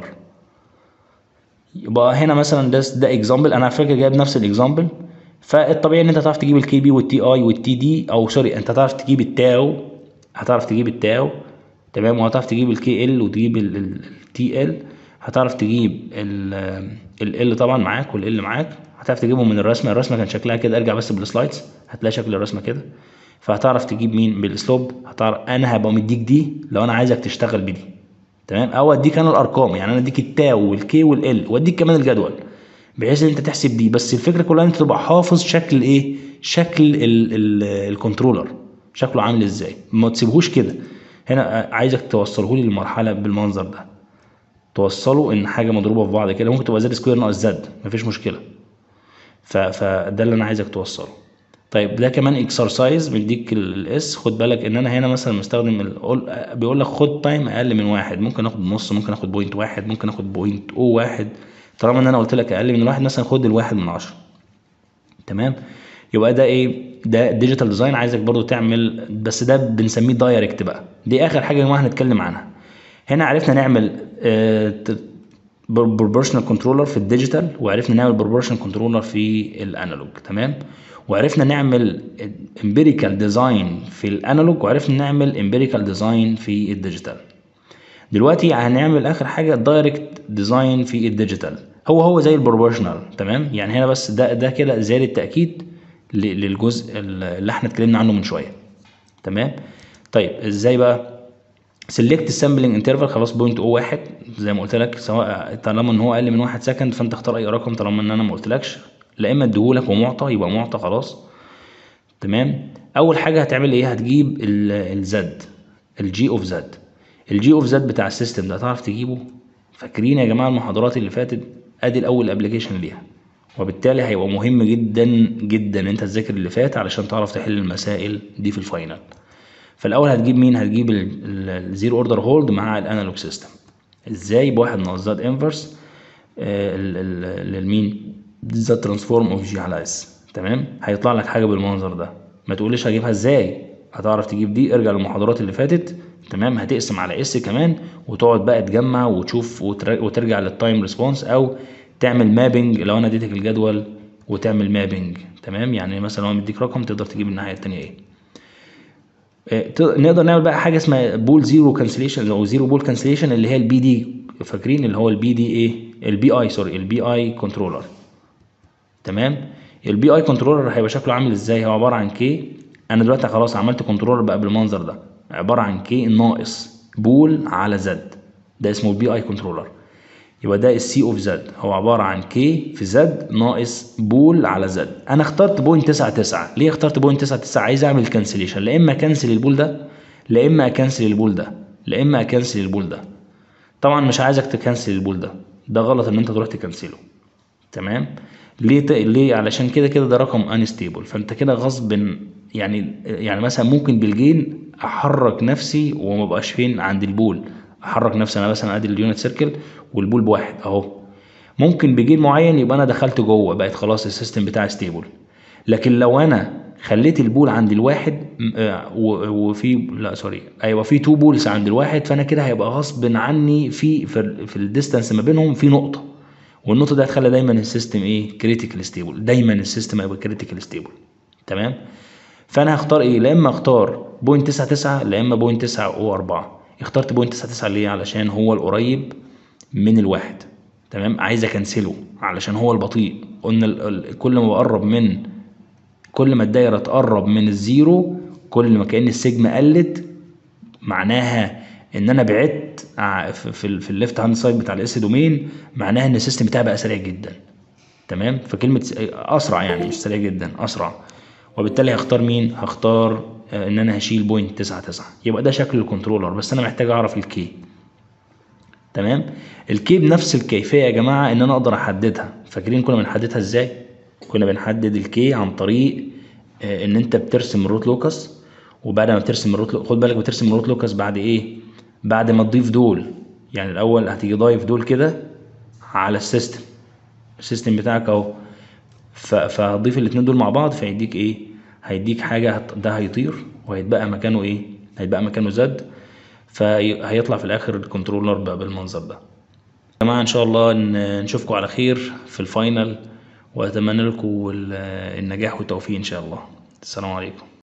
يبقى هنا مثلا ده ده اكزامبل انا على فكره جايب نفس الاكزامبل فالطبيعي ان انت تعرف تجيب الكي بي والتي اي والتي دي او سوري انت هتعرف تجيب التاو هتعرف تجيب التاو تمام وهتعرف تجيب الكي ال وتجيب التي ال هتعرف تجيب ال ال طبعا معاك والال معاك هتعرف تجيبهم من الرسمه الرسمه كان شكلها كده ارجع بس بالسلايدز هتلاقي شكل الرسمه كده فهتعرف تجيب مين بالاسلوب هتعرف انا هبقى مديك دي لو انا عايزك تشتغل بدي تمام او اديك انا الارقام يعني انا اديك التاو والكي والال واديك كمان الجدول بحيث ان انت تحسب دي بس الفكره كلها ان انت تبقى حافظ شكل ايه شكل ال ال الكنترولر شكله عامل ازاي ما تسيبهوش كده هنا عايزك توصله لي للمرحله بالمنظر ده توصله ان حاجه مضروبه في بعض كده ممكن تبقى زد سكوير ناقص زد مفيش مشكله ف... فده اللي انا عايزك توصله طيب ده كمان اكسرسايز بيديك الاس خد بالك ان انا هنا مثلا مستخدم ال... بيقول لك خد تايم اقل من واحد ممكن اخد نص ممكن اخد بوينت واحد ممكن اخد بوينت او واحد طالما ان انا قلت لك اقل من الواحد مثلا خد الواحد من عشرة تمام يبقى ده ايه ده ديجيتال ديزاين عايزك برضو تعمل بس ده بنسميه دايركت بقى دي اخر حاجه يا جماعه هنتكلم عنها هنا عرفنا نعمل بروبورشنال كنترولر في الديجيتال وعرفنا نعمل بروبورشنال كنترولر في الانالوج تمام وعرفنا نعمل امبيريكال ديزاين في الانالوج وعرفنا نعمل امبيريكال ديزاين في الديجيتال دلوقتي هنعمل اخر حاجه دايركت ديزاين في الديجيتال هو هو زي البروبورشنال تمام يعني هنا بس ده ده كده زياده تاكيد للجزء اللي احنا اتكلمنا عنه من شويه تمام طيب ازاي بقى سيلكت السامبلنج انترفال خلاص بوينت او واحد زي ما قلت لك سواء طالما ان هو اقل من واحد سكند فانت اختار اي رقم طالما ان انا ما قلتلكش لا اما اديهولك ومعطى يبقى معطى خلاص تمام اول حاجه هتعمل ايه هتجيب الزد الجي اوف زد الجي اوف زد بتاع السيستم ده هتعرف تجيبه فاكرين يا جماعه المحاضرات اللي فاتت ادي الاول ابلكيشن ليها وبالتالي هيبقى مهم جدا جدا ان انت تذاكر اللي فات علشان تعرف تحل المسائل دي في الفاينل فالاول هتجيب مين هتجيب الزيرو اوردر هولد مع الانالوج سيستم ازاي بواحد ناقص زد انفرس للمين زد ترانسفورم اوف جي على اس تمام هيطلع لك حاجه بالمنظر ده ما تقوليش هجيبها ازاي هتعرف تجيب دي ارجع للمحاضرات اللي فاتت تمام هتقسم على اس كمان وتقعد بقى تجمع وتشوف وترجع للتايم ريسبونس او تعمل مابنج لو انا اديتك الجدول وتعمل مابنج تمام يعني مثلا لو مديك رقم تقدر تجيب الناحيه الثانيه ايه نقدر نعمل بقى حاجه اسمها بول زيرو كانسليشن او زيرو بول كانسليشن اللي هي البي دي فاكرين اللي هو البي دي ايه البي اي سوري البي اي كنترولر تمام البي اي كنترولر هيبقى شكله عامل ازاي هو عباره عن كي انا دلوقتي خلاص عملت كنترولر بقى بالمنظر ده عباره عن كي ناقص بول على زد ده اسمه البي اي كنترولر يبقى ده السي اوف زد هو عباره عن كي في زد ناقص بول على زد انا اخترت بوينت 99 ليه اخترت بوينت 99 عايز اعمل كانسليشن لا اما اكنسل البول ده لا اما اكنسل البول ده لا اما اكنسل البول ده طبعا مش عايزك تكنسل البول ده ده غلط ان انت تروح تكنسله تمام ليه ت... ليه علشان كده كده ده رقم انستيبل فانت كده غصب يعني يعني مثلا ممكن بالجين احرك نفسي وما بقاش فين عند البول احرك نفسي انا مثلا ادي اليونت سيركل والبول بواحد اهو ممكن بجين معين يبقى انا دخلت جوه بقت خلاص السيستم بتاعي ستيبل لكن لو انا خليت البول عند الواحد وفي لا سوري ايوه في تو بولز عند الواحد فانا كده هيبقى غصب عني في في, في الديستانس ما بينهم في نقطه والنقطه دي هتخلي دايما السيستم ايه كريتيكال ستيبل دايما السيستم هيبقى كريتيكال ستيبل تمام فانا هختار ايه لا اما اختار بوينت 99 لا اما بوينت 9 او 4 اخترت بوينت 99 ليه علشان هو القريب من الواحد تمام عايز اكنسله علشان هو البطيء قلنا كل ما بقرب من كل ما الدايره تقرب من الزيرو كل ما كان السيجما قلت معناها ان انا بعدت في في الليفت هاند سايد بتاع الاس دومين معناها ان السيستم بتاعي بقى سريع جدا تمام فكلمه اسرع يعني مش سريع جدا اسرع وبالتالي هختار مين هختار ان انا هشيل بوينت 99 يبقى ده شكل الكنترولر بس انا محتاج اعرف الكي تمام الكي بنفس الكيفيه يا جماعه ان انا اقدر احددها فاكرين كنا بنحددها ازاي كنا بنحدد الكي عن طريق ان انت بترسم الروت لوكس وبعد ما بترسم الروت لوكس خد بالك بترسم الروت لوكس بعد ايه بعد ما تضيف دول يعني الاول هتيجي ضايف دول كده على السيستم السيستم بتاعك اهو فهتضيف الاتنين دول مع بعض فيديك ايه هيديك حاجه ده هيطير وهيتبقى مكانه ايه هيتبقى مكانه زد فهيطلع في الاخر الكنترولر بقى بالمنظر ده يا جماعه ان شاء الله نشوفكم على خير في الفاينل واتمنى لكم النجاح والتوفيق ان شاء الله السلام عليكم